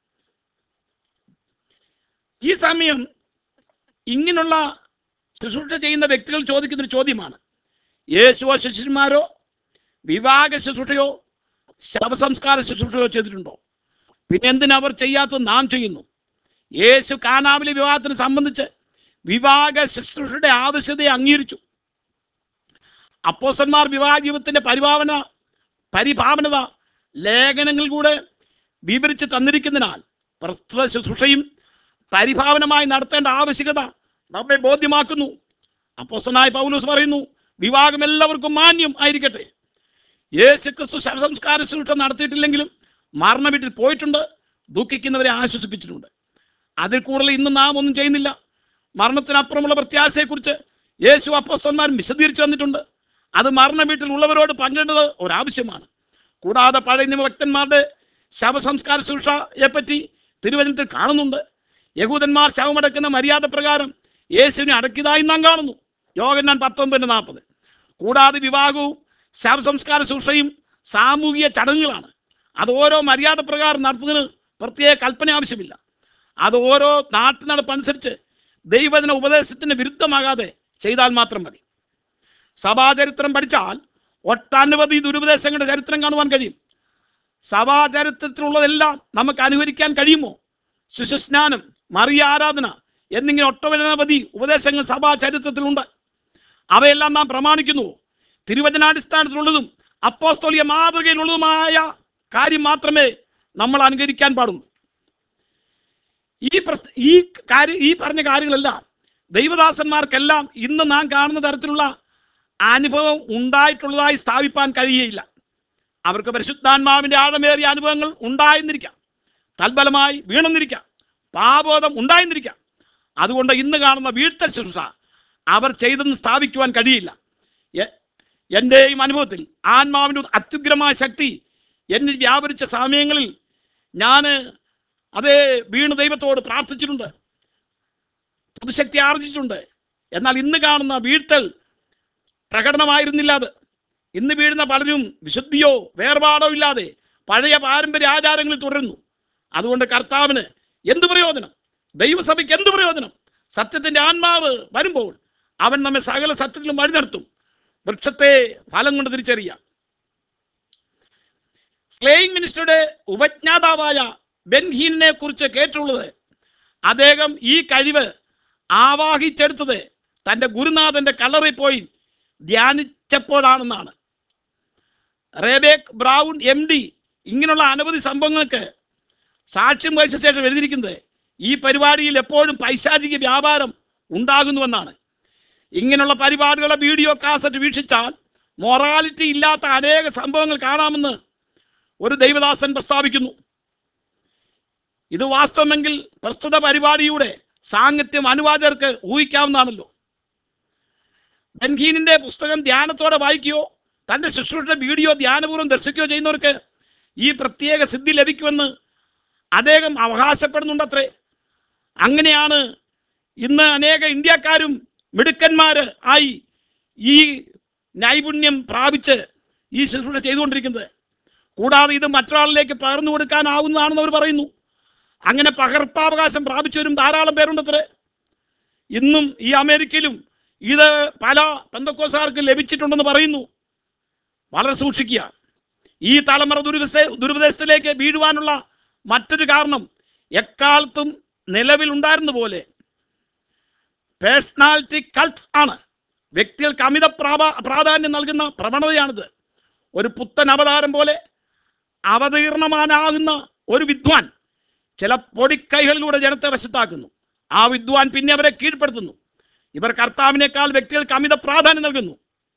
ഈ സമയം ഇങ്ങനെയുള്ള ശുശ്രൂഷ ചെയ്യുന്ന വ്യക്തികൾ ചോദിക്കുന്ന ഒരു ചോദ്യമാണ് യേശുവോ ശിഷ്യന്മാരോ വിവാഹ ശുശ്രൂഷയോ ശവസംസ്കാര ശുശ്രൂഷയോ ചെയ്തിട്ടുണ്ടോ പിന്നെ എന്തിനാ അവർ ചെയ്യാത്തത് നാം ചെയ്യുന്നു യേശു കാനാവിലെ വിവാഹത്തിന് സംബന്ധിച്ച് വിവാഹ ശുശ്രൂഷയുടെ ആവശ്യതയെ അംഗീകരിച്ചു അപ്പോസന്മാർ വിവാഹ ജീവിതത്തിന്റെ പരിഭാവന പരിഭാവനത ലേഖനങ്ങളിലൂടെ വിവരിച്ച് തന്നിരിക്കുന്നതിനാൽ പ്രസ്തുത ശുശ്രൂഷയും പരിഭാവനമായി നടത്തേണ്ട ആവശ്യകത നമ്മെ ബോധ്യമാക്കുന്നു അപ്പോസനായ പൗലൂസ് പറയുന്നു വിവാഹം എല്ലാവർക്കും മാന്യം ആയിരിക്കട്ടെ യേശു ക്രിസ്തു ശവസംസ്കാര ശുശ്രൂഷ നടത്തിയിട്ടില്ലെങ്കിലും മരണ വീട്ടിൽ പോയിട്ടുണ്ട് ദുഃഖിക്കുന്നവരെ ആശ്വസിപ്പിച്ചിട്ടുണ്ട് അതിൽ കൂടുതൽ ഇന്ന് നാം ഒന്നും ചെയ്യുന്നില്ല മരണത്തിനപ്പുറമുള്ള പ്രത്യാശയെക്കുറിച്ച് യേശു അപ്പോസ്തന്മാർ വിശദീകരിച്ചു തന്നിട്ടുണ്ട് അത് മരണ വീട്ടിൽ ഉള്ളവരോട് പങ്കിടേണ്ടത് ഒരാവശ്യമാണ് കൂടാതെ പഴയ നിയമഭക്തന്മാരുടെ ശവസംസ്കാര ശുശ്രൂഷയെപ്പറ്റി തിരുവചനത്തിൽ കാണുന്നുണ്ട് യഹൂദന്മാർ ശവമടക്കുന്ന മര്യാദ പ്രകാരം യേശുവിനെ അടക്കിയതായി നാം കാണുന്നു യോഗന്നാൻ പത്തൊമ്പത് നാൽപ്പത് കൂടാതെ വിവാഹവും ശവസംസ്കാര ശുശ്രൂഷയും സാമൂഹിക ചടങ്ങുകളാണ് അത് ഓരോ മര്യാദ പ്രകാരം നടത്തുന്നതിന് പ്രത്യേക കൽപ്പന ആവശ്യമില്ല അത് ഓരോ നാട്ടുനടപ്പനുസരിച്ച് ദൈവദിന ഉപദേശത്തിന് വിരുദ്ധമാകാതെ ചെയ്താൽ മാത്രം മതി സഭാചരിത്രം പഠിച്ചാൽ ഒട്ടനവധി ദുരുപദേശങ്ങളുടെ ചരിത്രം കാണുവാൻ കഴിയും സഭാചരിത്രത്തിലുള്ളതെല്ലാം നമുക്ക് അനുകരിക്കാൻ കഴിയുമോ ശിശുസ്നാനം മറിയ ആരാധന എന്നിങ്ങനെ ഒട്ടനവധി ഉപദേശങ്ങൾ സഭാ ചരിത്രത്തിലുണ്ട് അവയെല്ലാം നാം പ്രമാണിക്കുന്നു തിരുവചനാടിസ്ഥാനത്തിലുള്ളതും അപ്പോസ്തോലിയ മാതൃകയിലുള്ളതുമായ കാര്യം മാത്രമേ നമ്മൾ അനുകരിക്കാൻ പാടുള്ളൂ ഈ പ്രശ്ന ഈ കാര്യം ഈ പറഞ്ഞ കാര്യങ്ങളെല്ലാം ദൈവദാസന്മാർക്കെല്ലാം ഇന്ന് നാം കാണുന്ന തരത്തിലുള്ള അനുഭവം ഉണ്ടായിട്ടുള്ളതായി സ്ഥാപിപ്പാൻ കഴിയുകയില്ല അവർക്ക് പരിശുദ്ധാത്മാവിന്റെ ആഴമേറിയ അനുഭവങ്ങൾ ഉണ്ടായെന്നിരിക്കാം തൽബലമായി വീണെന്നിരിക്കാം പാപോധം ഉണ്ടായെന്നിരിക്കാം അതുകൊണ്ട് ഇന്ന് കാണുന്ന വീഴ്ത്തൽ ശുശ്രൂഷ അവർ ചെയ്തെന്ന് സ്ഥാപിക്കുവാൻ കഴിയില്ല എ- എൻ്റെയും അനുഭവത്തിൽ ആത്മാവിൻ്റെ അത്യുഗ്രമായ ശക്തി എന്നിൽ വ്യാപരിച്ച സമയങ്ങളിൽ ഞാൻ അതേ വീണ് ദൈവത്തോട് പ്രാർത്ഥിച്ചിട്ടുണ്ട് പുതുശക്തി ആർജിച്ചിട്ടുണ്ട് എന്നാൽ ഇന്ന് കാണുന്ന വീഴ്ത്തൽ പ്രകടനമായിരുന്നില്ല അത് ഇന്ന് വീഴുന്ന പലരും വിശുദ്ധിയോ വേർപാടോ ഇല്ലാതെ പഴയ പാരമ്പര്യ ആചാരങ്ങളിൽ തുടരുന്നു അതുകൊണ്ട് കർത്താവിന് എന്ത് പ്രയോജനം ദൈവസഭയ്ക്ക് എന്ത് പ്രയോജനം സത്യത്തിന്റെ ആത്മാവ് വരുമ്പോൾ അവൻ നമ്മെ സകല സത്യത്തിലും വഴി നടത്തും വൃക്ഷത്തെ ഫലം കൊണ്ട് തിരിച്ചറിയാം സ്ലേയിങ് മിനിസ്റ്ററുടെ ഉപജ്ഞാതാവായ ബെൻഹീനെ കുറിച്ച് കേട്ടുള്ളത് അദ്ദേഹം ഈ കഴിവ് ആവാഹിച്ചെടുത്തത് തൻ്റെ ഗുരുനാഥന്റെ കളറിൽ പോയി ധ്യാനിച്ചപ്പോഴാണെന്നാണ് റേബേക്ക് ബ്രൗൺ എം ഡി ഇങ്ങനെയുള്ള അനവധി സംഭവങ്ങൾക്ക് സാക്ഷ്യം വഹിച്ച ശേഷം എഴുതിയിരിക്കുന്നത് ഈ പരിപാടിയിൽ എപ്പോഴും പൈശാചിക വ്യാപാരം ഉണ്ടാകുന്നുവെന്നാണ് ഇങ്ങനെയുള്ള പരിപാടികളുടെ വീഡിയോ കാസറ്റ് വീക്ഷിച്ചാൽ മൊറാലിറ്റി ഇല്ലാത്ത അനേക സംഭവങ്ങൾ കാണാമെന്ന് ഒരു ദൈവദാസൻ പ്രസ്താവിക്കുന്നു ഇത് വാസ്തവമെങ്കിൽ പ്രസ്തുത പരിപാടിയുടെ സാങ്കത്യം അനുവാചകർക്ക് ഊഹിക്കാവുന്നതാണല്ലോ ബൻഹീനിന്റെ പുസ്തകം ധ്യാനത്തോടെ വായിക്കുകയോ തന്റെ ശുശ്രൂഷയുടെ വീഡിയോ ധ്യാനപൂർവ്വം ദർശിക്കുകയോ ചെയ്യുന്നവർക്ക് ഈ പ്രത്യേക സിദ്ധി ലഭിക്കുമെന്ന് അദ്ദേഹം അവകാശപ്പെടുന്നുണ്ടത്രേ അങ്ങനെയാണ് ഇന്ന് അനേക ഇന്ത്യക്കാരും മിടുക്കന്മാര് ആയി ഈ നൈപുണ്യം പ്രാപിച്ച് ഈ ശുശ്രൂഷ ചെയ്തുകൊണ്ടിരിക്കുന്നത് കൂടാതെ ഇത് മറ്റൊരാളിലേക്ക് പകർന്നു കൊടുക്കാനാവുന്നതാണെന്ന് അവർ പറയുന്നു അങ്ങനെ പകർപ്പാവകാശം പ്രാപിച്ചവരും ധാരാളം പേരുണ്ടത്രേ ഇന്നും ഈ അമേരിക്കയിലും ഇത് പല പെന്തക്കോസാർക്ക് ലഭിച്ചിട്ടുണ്ടെന്ന് പറയുന്നു വളരെ സൂക്ഷിക്കുക ഈ തലമുറ ദുരുപദേ ദുരുപദേശത്തിലേക്ക് വീഴുവാനുള്ള മറ്റൊരു കാരണം എക്കാലത്തും നിലവിലുണ്ടായിരുന്ന പോലെ പേഴ്സണാലിറ്റി കൾട്ട് ആണ് വ്യക്തികൾക്ക് അമിത പ്രാപ പ്രാധാന്യം നൽകുന്ന പ്രവണതയാണിത് ഒരു പുത്തൻ അവതാരം പോലെ അവതീർണമാനാകുന്ന ഒരു വിദ്വാൻ ചില പൊടിക്കൈകളിലൂടെ ജനത്തെ വശത്താക്കുന്നു ആ വിദ്വാൻ പിന്നെ അവരെ കീഴ്പ്പെടുത്തുന്നു ഇവർ കർത്താവിനേക്കാൾ വ്യക്തികൾക്ക് അമിത പ്രാധാന്യം നൽകുന്നു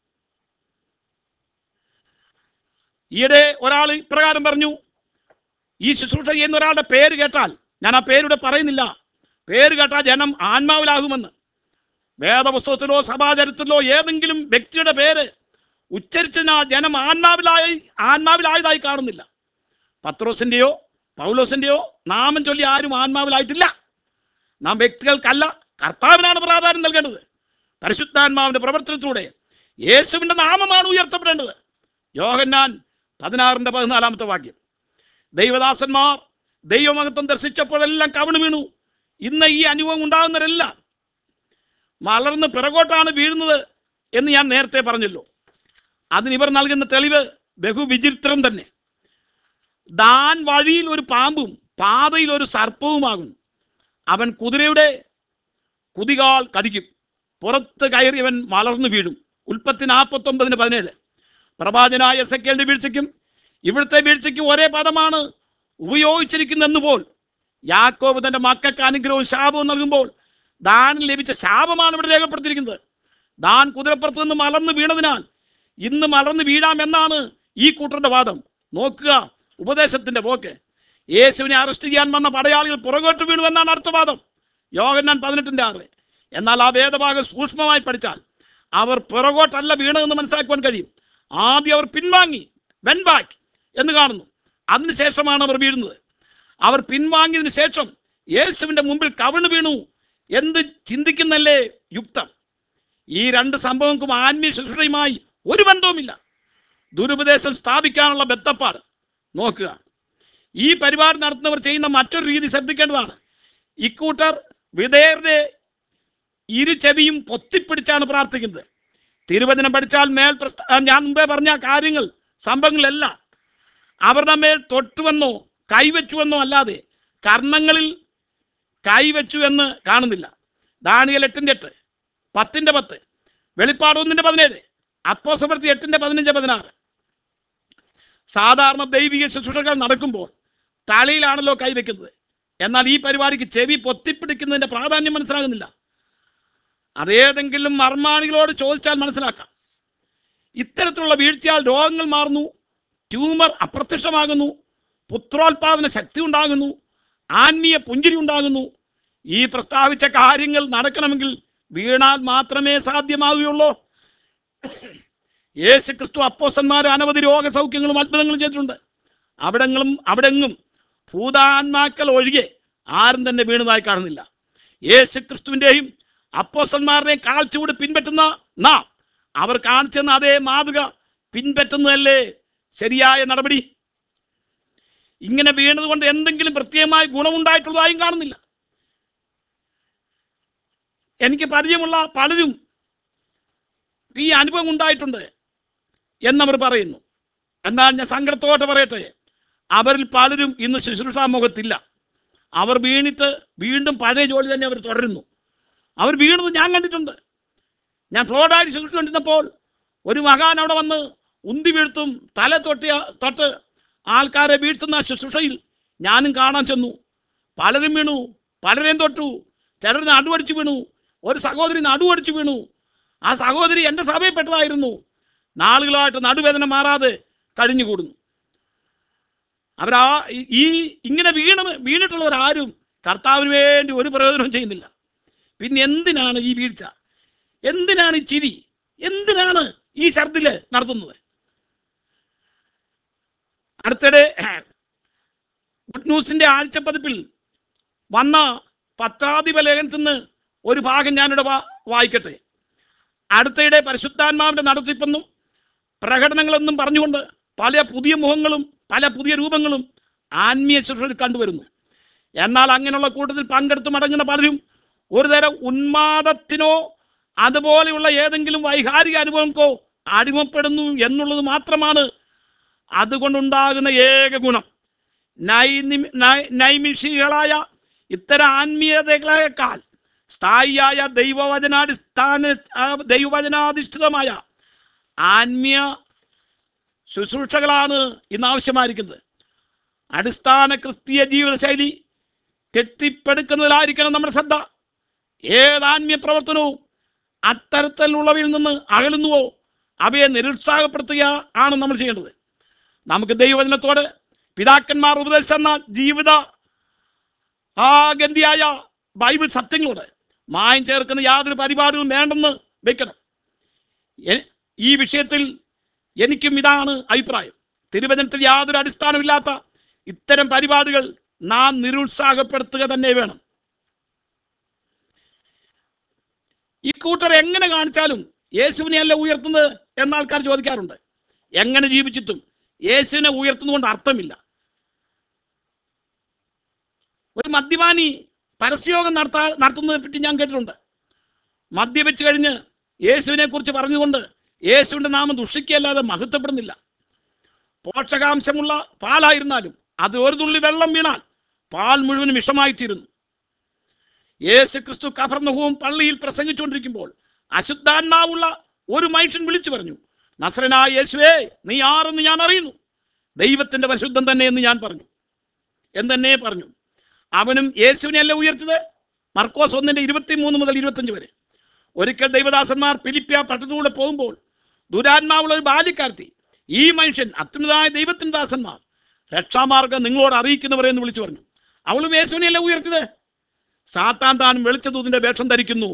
ഈയിടെ ഒരാൾ ഇപ്രകാരം പറഞ്ഞു ഈ ശുശ്രൂഷ ചെയ്യുന്ന ഒരാളുടെ പേര് കേട്ടാൽ ഞാൻ ആ പേരിവിടെ പറയുന്നില്ല പേര് കേട്ടാൽ ജനം ആത്മാവിലാകുമെന്ന് വേദപുസ്തകത്തിലോ സഭാചരത്തിലോ ഏതെങ്കിലും വ്യക്തിയുടെ പേര് ഉച്ചരിച്ചതിനാൽ ജനം ആത്മാവിലായി ആത്മാവിലായതായി കാണുന്നില്ല പത്രോസിന്റെയോ പൗലോസിന്റെയോ നാമം ചൊല്ലി ആരും ആത്മാവിലായിട്ടില്ല നാം വ്യക്തികൾക്കല്ല കർത്താവിനാണ് പ്രാധാന്യം നൽകേണ്ടത് പരിശുദ്ധാത്മാവിന്റെ പ്രവർത്തനത്തിലൂടെ യേശുവിന്റെ നാമമാണ് ഉയർത്തപ്പെടേണ്ടത് യോഹന്നാൻ പതിനാറിന്റെ പതിനാലാമത്തെ വാക്യം ദൈവദാസന്മാർ ദൈവമഹത്വം ദർശിച്ചപ്പോഴെല്ലാം കവണ് വീണു ഇന്ന് ഈ അനുഭവം ഉണ്ടാകുന്നവരെല്ലാം മലർന്ന് പിറകോട്ടാണ് വീഴുന്നത് എന്ന് ഞാൻ നേരത്തെ പറഞ്ഞല്ലോ അതിന് ഇവർ നൽകുന്ന തെളിവ് ബഹുവിചിത്രം തന്നെ ദാൻ വഴിയിൽ ഒരു പാമ്പും പാതയിൽ ഒരു സർപ്പവുമാകുന്നു അവൻ കുതിരയുടെ കുതികാൽ കടിക്കും പുറത്ത് കയറിയവൻ മലർന്നു വീഴും ഉൽപ്പത്തി നാൽപ്പത്തൊമ്പതിന് പതിനേഴ് പ്രവാചനായ എസക്കേലിന്റെ വീഴ്ചയ്ക്കും ഇവിടുത്തെ വീഴ്ചയ്ക്കും ഒരേ പദമാണ് ഉപയോഗിച്ചിരിക്കുന്നതെന്ന് പോൽ യാക്കോബ് തന്റെ മക്കൾക്ക് അനുഗ്രഹവും ശാപവും നൽകുമ്പോൾ ദാനിൽ ലഭിച്ച ശാപമാണ് ഇവിടെ രേഖപ്പെടുത്തിയിരിക്കുന്നത് ദാൻ കുതിരപ്പുറത്ത് നിന്ന് മലർന്നു വീണതിനാൽ ഇന്ന് മലർന്നു വീഴാമെന്നാണ് ഈ കൂട്ടരുടെ വാദം നോക്കുക ഉപദേശത്തിന്റെ പോക്ക് യേശുവിനെ അറസ്റ്റ് ചെയ്യാൻ വന്ന പടയാളികൾ പുറകോട്ട് വീണു എന്നാണ് അടുത്ത വാദം യോഗന്നാൻ പതിനെട്ടിന്റെ ആറ് എന്നാൽ ആ വേദഭാഗം സൂക്ഷ്മമായി പഠിച്ചാൽ അവർ പുറകോട്ടല്ല വീണതെന്ന് മനസ്സിലാക്കുവാൻ കഴിയും ആദ്യം അവർ പിൻവാങ്ങി വെൻ ബാക്ക് എന്ന് കാണുന്നു അതിനുശേഷമാണ് അവർ വീഴുന്നത് അവർ പിൻവാങ്ങിയതിനു ശേഷം യേശുവിന്റെ മുമ്പിൽ കവിണ് വീണു എന്ത് ചിന്തിക്കുന്നല്ലേ യുക്തം ഈ രണ്ട് സംഭവങ്ങൾക്കും ആത്മീയ ശുശ്രൂഷയുമായി ഒരു ബന്ധവുമില്ല ദുരുപദേശം സ്ഥാപിക്കാനുള്ള ബന്ധപ്പാട് നോക്കുക ഈ പരിപാടി നടത്തുന്നവർ ചെയ്യുന്ന മറ്റൊരു രീതി ശ്രദ്ധിക്കേണ്ടതാണ് ഇക്കൂട്ടർ വിധേയരുടെ ഇരു ചെവിയും പൊത്തിപ്പിടിച്ചാണ് പ്രാർത്ഥിക്കുന്നത് തിരുവചനം പഠിച്ചാൽ മേൽ പ്രസ്ത- ഞാൻ മുമ്പേ പറഞ്ഞ കാര്യങ്ങൾ സംഭവങ്ങളെല്ലാം അവരുടെ മേൽ തൊട്ടുവെന്നോ കൈവച്ചുവെന്നോ അല്ലാതെ കർണങ്ങളിൽ കൈവച്ചു എന്ന് കാണുന്നില്ല ദാനിയൽ എട്ടിൻ്റെ എട്ട് പത്തിൻ്റെ പത്ത് വെളിപ്പാട് ഒന്നിൻ്റെ പതിനേഴ് അപ്പോസപ്പെടുത്തി എട്ടിൻ്റെ പതിനഞ്ച് പതിനാറ് സാധാരണ ദൈവിക ശുശ്രൂഷകൾ നടക്കുമ്പോൾ തലയിലാണല്ലോ കൈവയ്ക്കുന്നത് എന്നാൽ ഈ പരിപാടിക്ക് ചെവി പൊത്തിപ്പിടിക്കുന്നതിന്റെ പ്രാധാന്യം മനസ്സിലാകുന്നില്ല അതേതെങ്കിലും മർമാണികളോട് ചോദിച്ചാൽ മനസ്സിലാക്കാം ഇത്തരത്തിലുള്ള വീഴ്ചയാൽ രോഗങ്ങൾ മാറുന്നു ട്യൂമർ അപ്രത്യക്ഷമാകുന്നു പുത്രോത്പാദന ശക്തി ഉണ്ടാകുന്നു ആത്മീയ പുഞ്ചിരി ഉണ്ടാകുന്നു ഈ പ്രസ്താവിച്ച കാര്യങ്ങൾ നടക്കണമെങ്കിൽ വീണാൽ മാത്രമേ സാധ്യമാവുകയുള്ളൂ യേശു ക്രിസ്തു അപ്പോസ്റ്റന്മാർ അനവധി രോഗസൗഖ്യങ്ങളും അത്ഭുതങ്ങളും ചെയ്തിട്ടുണ്ട് അവിടങ്ങളും അവിടെങ്ങും ഭൂതാത്മാക്കൾ ഒഴികെ ആരും തന്നെ വീണതായി കാണുന്നില്ല യേശു ക്രിസ്തുവിൻ്റെയും അപ്പോസ്റ്റന്മാരുടെയും കാൽച്ചുവട് പിൻപറ്റുന്ന നാം അവർ കാണിച്ചെന്ന അതേ മാതൃക പിൻപറ്റുന്നതല്ലേ ശരിയായ നടപടി ഇങ്ങനെ വീണത് കൊണ്ട് എന്തെങ്കിലും പ്രത്യേകമായി ഗുണമുണ്ടായിട്ടുള്ളതായും കാണുന്നില്ല എനിക്ക് പരിചയമുള്ള പലരും ഈ അനുഭവം ഉണ്ടായിട്ടുണ്ട് എന്നവർ പറയുന്നു എന്നാൽ ഞാൻ സങ്കടത്തോടെ പറയട്ടെ അവരിൽ പലരും ഇന്ന് ശുശ്രൂഷാമുഖത്തില്ല അവർ വീണിട്ട് വീണ്ടും പഴയ ജോലി തന്നെ അവർ തുടരുന്നു അവർ വീണത് ഞാൻ കണ്ടിട്ടുണ്ട് ഞാൻ ഫ്ലോഡായി ശുശ്രൂഷ കണ്ടിരുന്നപ്പോൾ ഒരു മഹാൻ അവിടെ വന്ന് ഉന്തി വീഴ്ത്തും തല തൊട്ടി തൊട്ട് ആൾക്കാരെ വീഴ്ത്തുന്ന ആ ശുശ്രൂഷയിൽ ഞാനും കാണാൻ ചെന്നു പലരും വീണു പലരെയും തൊട്ടു ചിലർ നടുവടിച്ചു വീണു ഒരു സഹോദരി നടുവടിച്ചു വീണു ആ സഹോദരി എൻ്റെ സഭയിൽപ്പെട്ടതായിരുന്നു നാളുകളായിട്ട് നടുവേദന മാറാതെ കഴിഞ്ഞുകൂടുന്നു അവരാ ഈ- ഈ ഇങ്ങനെ വീണ് വീണിട്ടുള്ളവരാരും കർത്താവിന് വേണ്ടി ഒരു പ്രയോജനവും ചെയ്യുന്നില്ല പിന്നെ എന്തിനാണ് ഈ വീഴ്ച എന്തിനാണ് ഈ ചിരി എന്തിനാണ് ഈ ഛർദില് നടത്തുന്നത് അടുത്തിടെ ഗുഡ് ന്യൂസിന്റെ ആഴ്ചപ്പതിപ്പിൽ വന്ന പത്രാധിപ ലേഖനത്തിൽ നിന്ന് ഒരു ഭാഗം ഞാനിവിടെ വാ- വായിക്കട്ടെ അടുത്തയിടെ പരിശുദ്ധാത്മാവിന്റെ നടത്തിപ്പെന്നും പ്രകടനങ്ങളെന്നും പറഞ്ഞുകൊണ്ട് പല പുതിയ മുഖങ്ങളും പല പുതിയ രൂപങ്ങളും ആത്മീയ ശുശ്രൂഷയിൽ കണ്ടുവരുന്നു എന്നാൽ അങ്ങനെയുള്ള കൂട്ടത്തിൽ പങ്കെടുത്ത് മടങ്ങുന്ന പലരും ഒരുതരം ഉന്മാദത്തിനോ അതുപോലെയുള്ള ഏതെങ്കിലും വൈകാരിക അനുഭവങ്ങൾക്കോ അടിമപ്പെടുന്നു എന്നുള്ളത് മാത്രമാണ് അതുകൊണ്ടുണ്ടാകുന്ന ഏക ഗുണം നൈനിമി- നൈ- നൈമിഷികളായ ഇത്തരം ആത്മീയതകളേക്കാൾ സ്ഥായിയായ ദൈവവചനാടിസ്ഥാന ആ, ദൈവവചനാധിഷ്ഠിതമായ ആത്മീയ ശുശ്രൂഷകളാണ് ഇന്ന് ആവശ്യമായിരിക്കുന്നത് അടിസ്ഥാന ക്രിസ്തീയ ജീവിതശൈലി കെട്ടിപ്പടുക്കുന്നതിലായിരിക്കണം നമ്മുടെ ശ്രദ്ധ ഏത് ആത്മീയ പ്രവർത്തനവും അത്തരത്തിലുള്ളവയിൽ നിന്ന് അകലുന്നുവോ അവയെ നിരുത്സാഹപ്പെടുത്തുക ആണ് നമ്മൾ ചെയ്യേണ്ടത് നമുക്ക് ദൈവവചനത്തോട് പിതാക്കന്മാർ ഉപദേശിച്ചെന്ന ജീവിത ആ ഗന്ധിയായ ബൈബിൾ സത്യങ്ങളോട് മായം ചേർക്കുന്ന യാതൊരു പരിപാടികളും വേണ്ടെന്ന് വെക്കണം എ- ഈ വിഷയത്തിൽ എനിക്കും ഇതാണ് അഭിപ്രായം തിരുവചനത്തിൽ യാതൊരു അടിസ്ഥാനമില്ലാത്ത ഇത്തരം പരിപാടികൾ നാം നിരുത്സാഹപ്പെടുത്തുക തന്നെ വേണം ഈ കൂട്ടർ എങ്ങനെ കാണിച്ചാലും യേശുവിനെ അല്ല ഉയർത്തുന്നത് എന്ന ആൾക്കാർ ചോദിക്കാറുണ്ട് എങ്ങനെ ജീവിച്ചിട്ടും യേശുവിനെ ഉയർത്തുന്നതുകൊണ്ട് അർത്ഥമില്ല ഒരു മദ്യപാനി പരസ്യയോഗം നടത്താ നടത്തുന്നതിനെ പറ്റി ഞാൻ കേട്ടിട്ടുണ്ട് മദ്യപിച്ച് കഴിഞ്ഞ് യേശുവിനെ കുറിച്ച് പറഞ്ഞുകൊണ്ട് യേശുവിൻ്റെ നാമം ദുഷിക്കുകയല്ലാതെ മഹത്വപ്പെടുന്നില്ല പോഷകാംശമുള്ള പാലായിരുന്നാലും അത് ഒരു തുള്ളി വെള്ളം വീണാൽ പാൽ മുഴുവനും വിഷമായിത്തീരുന്നു യേശു ക്രിസ്തു കഫർന്നഹവും പള്ളിയിൽ പ്രസംഗിച്ചുകൊണ്ടിരിക്കുമ്പോൾ അശുദ്ധാത്മാവുള്ള ഒരു മനുഷ്യൻ വിളിച്ചു പറഞ്ഞു നസ്രനായ യേശുവേ നീ ആരെന്ന് ഞാൻ അറിയുന്നു ദൈവത്തിന്റെ പരിശുദ്ധം തന്നെ എന്ന് ഞാൻ പറഞ്ഞു എന്നെ പറഞ്ഞു അവനും യേശുവിനെ അല്ല ഉയർത്തത് മർക്കോസ് ഒന്നിന്റെ ഇരുപത്തി മൂന്ന് മുതൽ ഇരുപത്തഞ്ച് വരെ ഒരിക്കൽ ദൈവദാസന്മാർ ഫിലിപ്പിയ പട്ടണത്തിലൂടെ പോകുമ്പോൾ ദുരാത്മാവുള്ള ഒരു ബാല്യക്കാർത്തി ഈ മനുഷ്യൻ അത്യുന്നതായ ദൈവത്തിന്റെ ദാസന്മാർ രക്ഷാമാർഗം നിങ്ങളോട് അറിയിക്കുന്നവരെ എന്ന് വിളിച്ചു പറഞ്ഞു അവളും യേശുവിനെ അല്ല ഉയർത്തിയത് സാത്താൻ താൻ വെളിച്ചദൂതിന്റെ വേഷം ധരിക്കുന്നു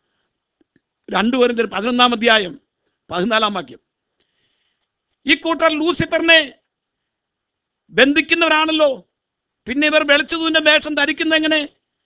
രണ്ടുപേരും പതിനൊന്നാം അധ്യായം പതിനാലാം വാക്യം ഈ കൂട്ടർ ലൂസിഫറിനെ ബന്ധിക്കുന്നവരാണല്ലോ പിന്നെ ഇവർ വെളിച്ചതൂതിന്റെ വേഷം ധരിക്കുന്ന എങ്ങനെ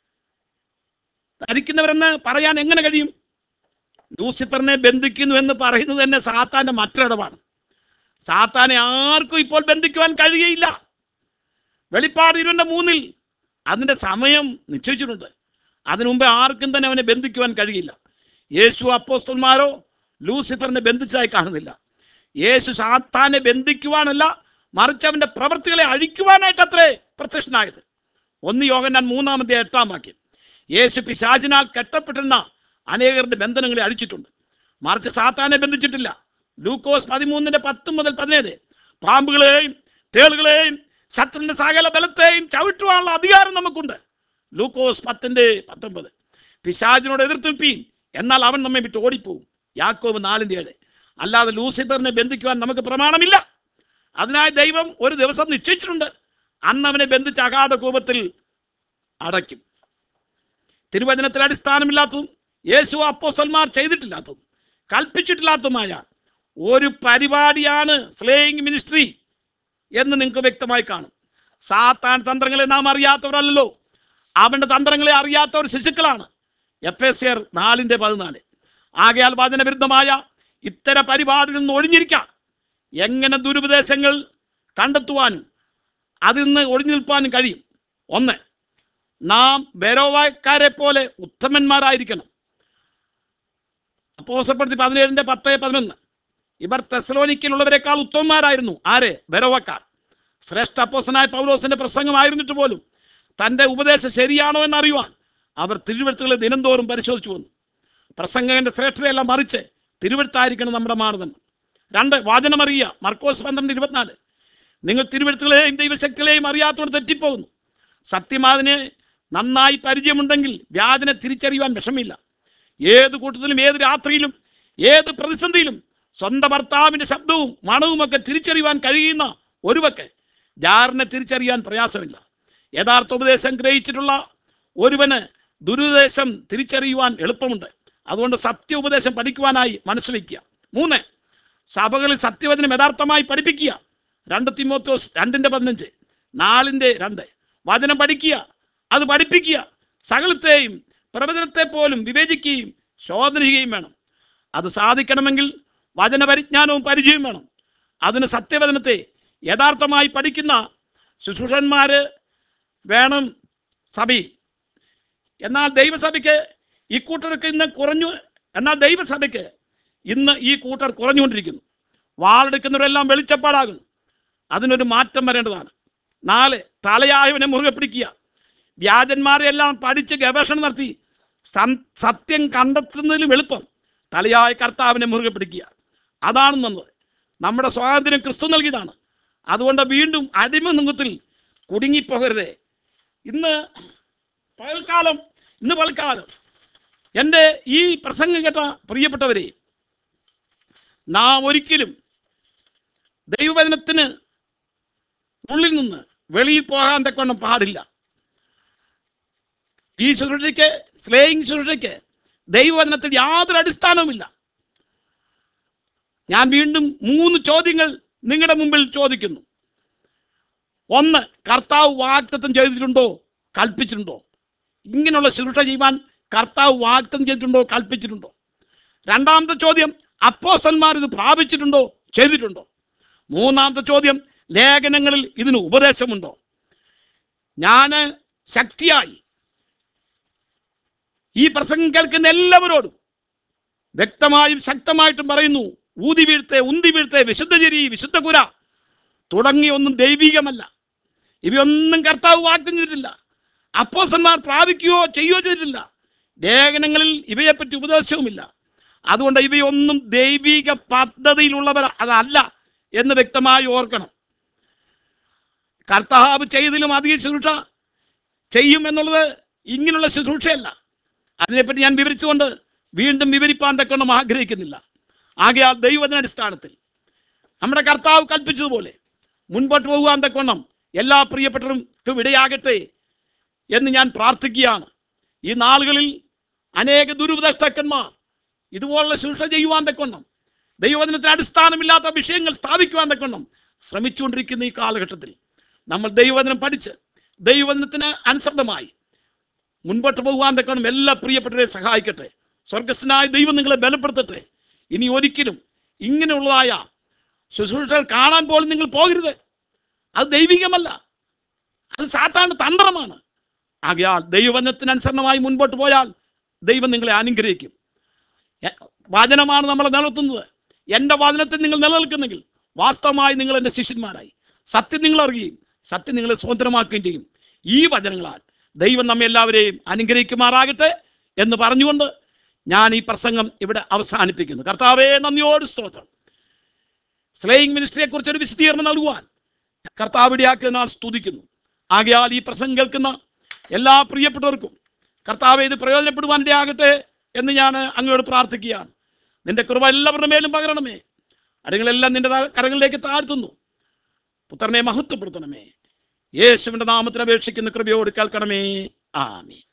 ധരിക്കുന്നവരെന്ന് പറയാൻ എങ്ങനെ കഴിയും ലൂസിഫറിനെ ബന്ധിക്കുന്നു എന്ന് പറയുന്നത് തന്നെ സാത്താന്റെ മറ്റൊരിടമാണ് സാത്താനെ ആർക്കും ഇപ്പോൾ ബന്ധിക്കുവാൻ കഴിയുകയില്ല വെളിപ്പാട് ഇരുപന്റെ മൂന്നിൽ അതിന്റെ സമയം നിശ്ചയിച്ചിട്ടുണ്ട് അതിനു മുമ്പേ ആർക്കും തന്നെ അവനെ ബന്ധിക്കുവാൻ കഴിയില്ല യേശു അപ്പോസ്തന്മാരോ ലൂസിഫറിനെ ബന്ധിച്ചതായി കാണുന്നില്ല യേശു സാത്താനെ ബന്ധിക്കുവാനല്ല മറിച്ച് അവന്റെ പ്രവൃത്തികളെ അഴിക്കുവാനായിട്ട് അത്രേ പ്രത്യക്ഷനായത് ഒന്ന് യോഗൻ മൂന്നാമത്തെ എട്ടാം വാക്യം യേശു പിശാചിനാൽ കെട്ടപ്പെട്ടിരുന്ന അനേകരുടെ ബന്ധനങ്ങളെ അഴിച്ചിട്ടുണ്ട് മറിച്ച് സാത്താനെ ബന്ധിച്ചിട്ടില്ല ലൂക്കോസ് പതിമൂന്നിന്റെ പത്ത് മുതൽ പതിനേഴ് പാമ്പുകളെയും തേളുകളെയും ശത്രുവിന്റെ സകല ബലത്തെയും ചവിട്ടുവാനുള്ള അധികാരം നമുക്കുണ്ട് ലൂക്കോസ് പത്തിന്റെ പത്തൊമ്പത് പിശാചിനോട് എതിർത്തുൽപ്പീൻ എന്നാൽ അവൻ നമ്മെ വിട്ട് ഓടിപ്പോവും യാക്കോബ് നാലിന്റെ ഏഴ് അല്ലാതെ ലൂസിഫറിനെ ബന്ധിക്കുവാൻ നമുക്ക് പ്രമാണമില്ല അതിനായി ദൈവം ഒരു ദിവസം നിശ്ചയിച്ചിട്ടുണ്ട് അന്ന് അവനെ ബന്ധിച്ച് അഗാധ കോപത്തിൽ അടയ്ക്കും തിരുവചനത്തിൽ അടിസ്ഥാനമില്ലാത്തതും യേശു അപ്പോസ്തലന്മാർ ചെയ്തിട്ടില്ലാത്തതും കൽപ്പിച്ചിട്ടില്ലാത്തതുമായ ഒരു പരിപാടിയാണ് സ്ലേയിങ് മിനിസ്ട്രി എന്ന് നിങ്ങൾക്ക് വ്യക്തമായി കാണും സാത്താൻ തന്ത്രങ്ങളെ നാം അറിയാത്തവരല്ലോ അവന്റെ തന്ത്രങ്ങളെ അറിയാത്തവർ ശിശുക്കളാണ് എഫ് എസ് ആർ നാലിൻ്റെ പതിനാല് ആകയാൽ വചനവിരുദ്ധമായ ഇത്തരം പരിപാടികളിൽ നിന്ന് ഒഴിഞ്ഞിരിക്കാം എങ്ങനെ ദുരുപദേശങ്ങൾ കണ്ടെത്തുവാനും അതിൽ നിന്ന് ഒഴിഞ്ഞു നിൽപ്പാനും കഴിയും ഒന്ന് നാം ബരോവാക്കാരെ പോലെ ഉത്തമന്മാരായിരിക്കണം അപ്പോസപ്പെടുത്തി പതിനേഴിന്റെ പത്ത് പതിനൊന്ന് ഇവർ തെസലോനിക്കലുള്ളവരെക്കാൾ ഉത്തമന്മാരായിരുന്നു ആര് ബരോവക്കാർ ശ്രേഷ്ഠ അപ്പോസനായ പൗലോസിന്റെ പ്രസംഗമായിരുന്നിട്ട് പോലും തന്റെ ഉപദേശം ശരിയാണോ എന്നറിയുവാൻ അവർ തിരുവഴുത്തുകളെ ദിനംതോറും പരിശോധിച്ചു വന്നു പ്രസംഗകന്റെ ശ്രേഷ്ഠതയെല്ലാം മറിച്ച് തിരുവഴുത്തായിരിക്കണം നമ്മുടെ മാനദണ്ഡം രണ്ട് വാചനമറിയുക മർക്കോസ് പന്ത്രണ്ട് ഇരുപത്തിനാല് നിങ്ങൾ തിരുവഴുത്തുകളെയും ദൈവശക്തികളെയും അറിയാത്തോട് തെറ്റിപ്പോകുന്നു സത്യം അതിന് നന്നായി പരിചയമുണ്ടെങ്കിൽ വ്യാജനെ തിരിച്ചറിയുവാൻ വിഷമില്ല ഏത് കൂട്ടത്തിലും ഏത് രാത്രിയിലും ഏത് പ്രതിസന്ധിയിലും സ്വന്തം ഭർത്താവിന്റെ ശബ്ദവും മണവുമൊക്കെ തിരിച്ചറിയുവാൻ കഴിയുന്ന ഒരുവക്ക് ജാറിനെ തിരിച്ചറിയാൻ പ്രയാസമില്ല യഥാർത്ഥ ഉപദേശം ഗ്രഹിച്ചിട്ടുള്ള ഒരുവന് ദുരുപദേശം തിരിച്ചറിയുവാൻ എളുപ്പമുണ്ട് അതുകൊണ്ട് സത്യ ഉപദേശം പഠിക്കുവാനായി മനസ്സ് വയ്ക്കുക മൂന്ന് സഭകളിൽ സത്യവചനം യഥാർത്ഥമായി പഠിപ്പിക്കുക രണ്ട് തിമോത്തോസ് രണ്ടിന്റെ പതിനഞ്ച് നാലിന്റെ രണ്ട് വചനം പഠിക്കുക അത് പഠിപ്പിക്കുക സകലത്തെയും പ്രവചനത്തെ പോലും വിവേചിക്കുകയും ശോധന ചെയ്യുകയും വേണം അത് സാധിക്കണമെങ്കിൽ വചനപരിജ്ഞാനവും പരിചയവും വേണം അതിന് സത്യവചനത്തെ യഥാർത്ഥമായി പഠിക്കുന്ന ശുശ്രൂഷന്മാര് വേണം സഭയിൽ എന്നാൽ ദൈവസഭയ്ക്ക് ഈ കൂട്ടർക്ക് ഇന്ന് കുറഞ്ഞു എന്നാൽ ദൈവസഭയ്ക്ക് ഇന്ന് ഈ കൂട്ടർ കുറഞ്ഞുകൊണ്ടിരിക്കുന്നു വാളെടുക്കുന്നവരെല്ലാം വെളിച്ചപ്പാടാകുന്നു അതിനൊരു മാറ്റം വരേണ്ടതാണ് നാല് തലയായവനെ മുറുകെ പിടിക്കുക വ്യാജന്മാരെല്ലാം പഠിച്ച് ഗവേഷണം നടത്തി സം- സത്യം കണ്ടെത്തുന്നതിലും എളുപ്പം തലയായ കർത്താവിനെ മുറുകെ പിടിക്കുക അതാണ് നല്ലത് നമ്മുടെ സ്വാതന്ത്ര്യം ക്രിസ്തു നൽകിയതാണ് അതുകൊണ്ട് വീണ്ടും അടിമ നുഖത്തിൽ കുടുങ്ങിപ്പോകരുതേ ഇന്ന് പകൽക്കാലം ഇന്ന് പകൽക്കാലം എൻ്റെ ഈ പ്രസംഗം കേട്ട പ്രിയപ്പെട്ടവരെ നാം ഒരിക്കലും ദൈവവചനത്തിന് ഉള്ളിൽ നിന്ന് വെളിയിൽ പോകാൻ തക്കവണ്ണം പാടില്ല ഈ ശുശ്രൂഷയ്ക്ക് സ്ലേയിങ് ശുശ്രൂഷയ്ക്ക് ദൈവവചനത്തിൽ യാതൊരു അടിസ്ഥാനവുമില്ല ഞാൻ വീണ്ടും മൂന്ന് ചോദ്യങ്ങൾ നിങ്ങളുടെ മുമ്പിൽ ചോദിക്കുന്നു ഒന്ന് കർത്താവ് വാഗ്ദത്തം ചെയ്തിട്ടുണ്ടോ കൽപ്പിച്ചിട്ടുണ്ടോ ഇങ്ങനെയുള്ള ശുശ്രൂഷ ചെയ്യുവാൻ കർത്താവ് വാഗ്ദത്തം ചെയ്തിട്ടുണ്ടോ കൽപ്പിച്ചിട്ടുണ്ടോ രണ്ടാമത്തെ ചോദ്യം അപ്പോസ്തന്മാർ ഇത് പ്രാപിച്ചിട്ടുണ്ടോ ചെയ്തിട്ടുണ്ടോ മൂന്നാമത്തെ ചോദ്യം ലേഖനങ്ങളിൽ ഇതിന് ഉപദേശമുണ്ടോ ഞാൻ ശക്തിയായി ഈ പ്രസംഗം കേൾക്കുന്ന എല്ലാവരോടും വ്യക്തമായും ശക്തമായിട്ടും പറയുന്നു ഊതി വീഴ്ത്തെ ഉന്തി വീഴ്ത്തെ വിശുദ്ധചരി വിശുദ്ധകുര തുടങ്ങിയൊന്നും ദൈവികമല്ല ഇവയൊന്നും കർത്താവ് വാഗ്ദം ചെയ്തിട്ടില്ല അപ്പോസന്മാർ പ്രാപിക്കുകയോ ചെയ്യുകയോ ചെയ്തിട്ടില്ല ലേഖനങ്ങളിൽ ഇവയെപ്പറ്റി ഉപദേശവുമില്ല അതുകൊണ്ട് ഇവയൊന്നും ദൈവിക പദ്ധതിയിലുള്ളവർ അതല്ല എന്ന് വ്യക്തമായി ഓർക്കണം കർത്താവ് ചെയ്തതിലും അധിക ശുശ്രൂഷ ചെയ്യും എന്നുള്ളത് ഇങ്ങനെയുള്ള ശുശ്രൂഷയല്ല അതിനെപ്പറ്റി ഞാൻ വിവരിച്ചുകൊണ്ട് വീണ്ടും വിവരിപ്പാൻ തക്കൊന്നും ആഗ്രഹിക്കുന്നില്ല ആകയാൽ ദൈവത്തിനടിസ്ഥാനത്തിൽ നമ്മുടെ കർത്താവ് കൽപ്പിച്ചതുപോലെ മുൻപോട്ട് പോകുവാൻ തക്കൊണ്ണം എല്ലാ പ്രിയപ്പെട്ടവർക്കും ഇടയാകട്ടെ എന്ന് ഞാൻ പ്രാർത്ഥിക്കുകയാണ് ഈ നാളുകളിൽ അനേക ദുരുപദേഷ്ടാക്കന്മാർ ഇതുപോലുള്ള ശുശ്രൂഷ ചെയ്യുവാൻ തക്കൊണ്ണം ദൈവവചനത്തിന് അടിസ്ഥാനമില്ലാത്ത വിഷയങ്ങൾ സ്ഥാപിക്കുവാൻ തക്കൊണ്ണം ശ്രമിച്ചുകൊണ്ടിരിക്കുന്ന ഈ കാലഘട്ടത്തിൽ നമ്മൾ ദൈവവചനം പഠിച്ച് ദൈവവചനത്തിന് അനുസൃതമായി മുൻപോട്ട് പോകുവാൻ തക്കണം എല്ലാ പ്രിയപ്പെട്ടവരെ സഹായിക്കട്ടെ സ്വർഗസ്വനായ ദൈവം നിങ്ങളെ ബലപ്പെടുത്തട്ടെ ഇനി ഒരിക്കലും ഇങ്ങനെയുള്ളതായ ശുശ്രൂഷകൾ കാണാൻ പോലും നിങ്ങൾ പോകരുത് അത് ദൈവികമല്ല അത് സാത്താന്റെ തന്ത്രമാണ് ആകയാൽ ദൈവവചനത്തിനനുസരണമായി മുൻപോട്ട് പോയാൽ ദൈവം നിങ്ങളെ അനുഗ്രഹിക്കും എ- വചനമാണ് നമ്മളെ നിലനിർത്തുന്നത് എൻ്റെ വചനത്തിൽ നിങ്ങൾ നിലനിൽക്കുന്നെങ്കിൽ വാസ്തവമായി നിങ്ങൾ എൻ്റെ ശിഷ്യന്മാരായി സത്യം നിങ്ങൾ അറിയുകയും സത്യം നിങ്ങളെ സ്വതന്ത്രമാക്കുകയും ചെയ്യും ഈ വചനങ്ങളാൽ ദൈവം നമ്മെ എല്ലാവരെയും അനുഗ്രഹിക്കുമാറാകട്ടെ എന്ന് പറഞ്ഞുകൊണ്ട് ഞാൻ ഈ പ്രസംഗം ഇവിടെ അവസാനിപ്പിക്കുന്നു കർത്താവേ നന്ദിയോട് സ്തോത്രം സ്ലേയിങ് മിനിസ്ട്രിയെ കുറിച്ച് ഒരു വിശദീകരണം നൽകുവാൻ കർത്താവ് ഇടയാക്കി നാം സ്തുതിക്കുന്നു ആകയാൽ ഈ പ്രസംഗം കേൾക്കുന്ന എല്ലാ പ്രിയപ്പെട്ടവർക്കും കർത്താവെ ഇത് പ്രയോജനപ്പെടുവാൻ ഇടയാകട്ടെ എന്ന് ഞാൻ അങ്ങയോട് പ്രാർത്ഥിക്കുകയാണ് നിന്റെ കൃപ എല്ലാവരുടെ മേലും പകരണമേ അടികളെല്ലാം നിന്റെ താ- കരങ്ങളിലേക്ക് താഴ്ത്തുന്നു പുത്രനെ മഹത്വപ്പെടുത്തണമേ യേശുവിന്റെ നാമത്തിൽ അപേക്ഷിക്കുന്ന കൃപയോട് കേൾക്കണമേ ആമീൻ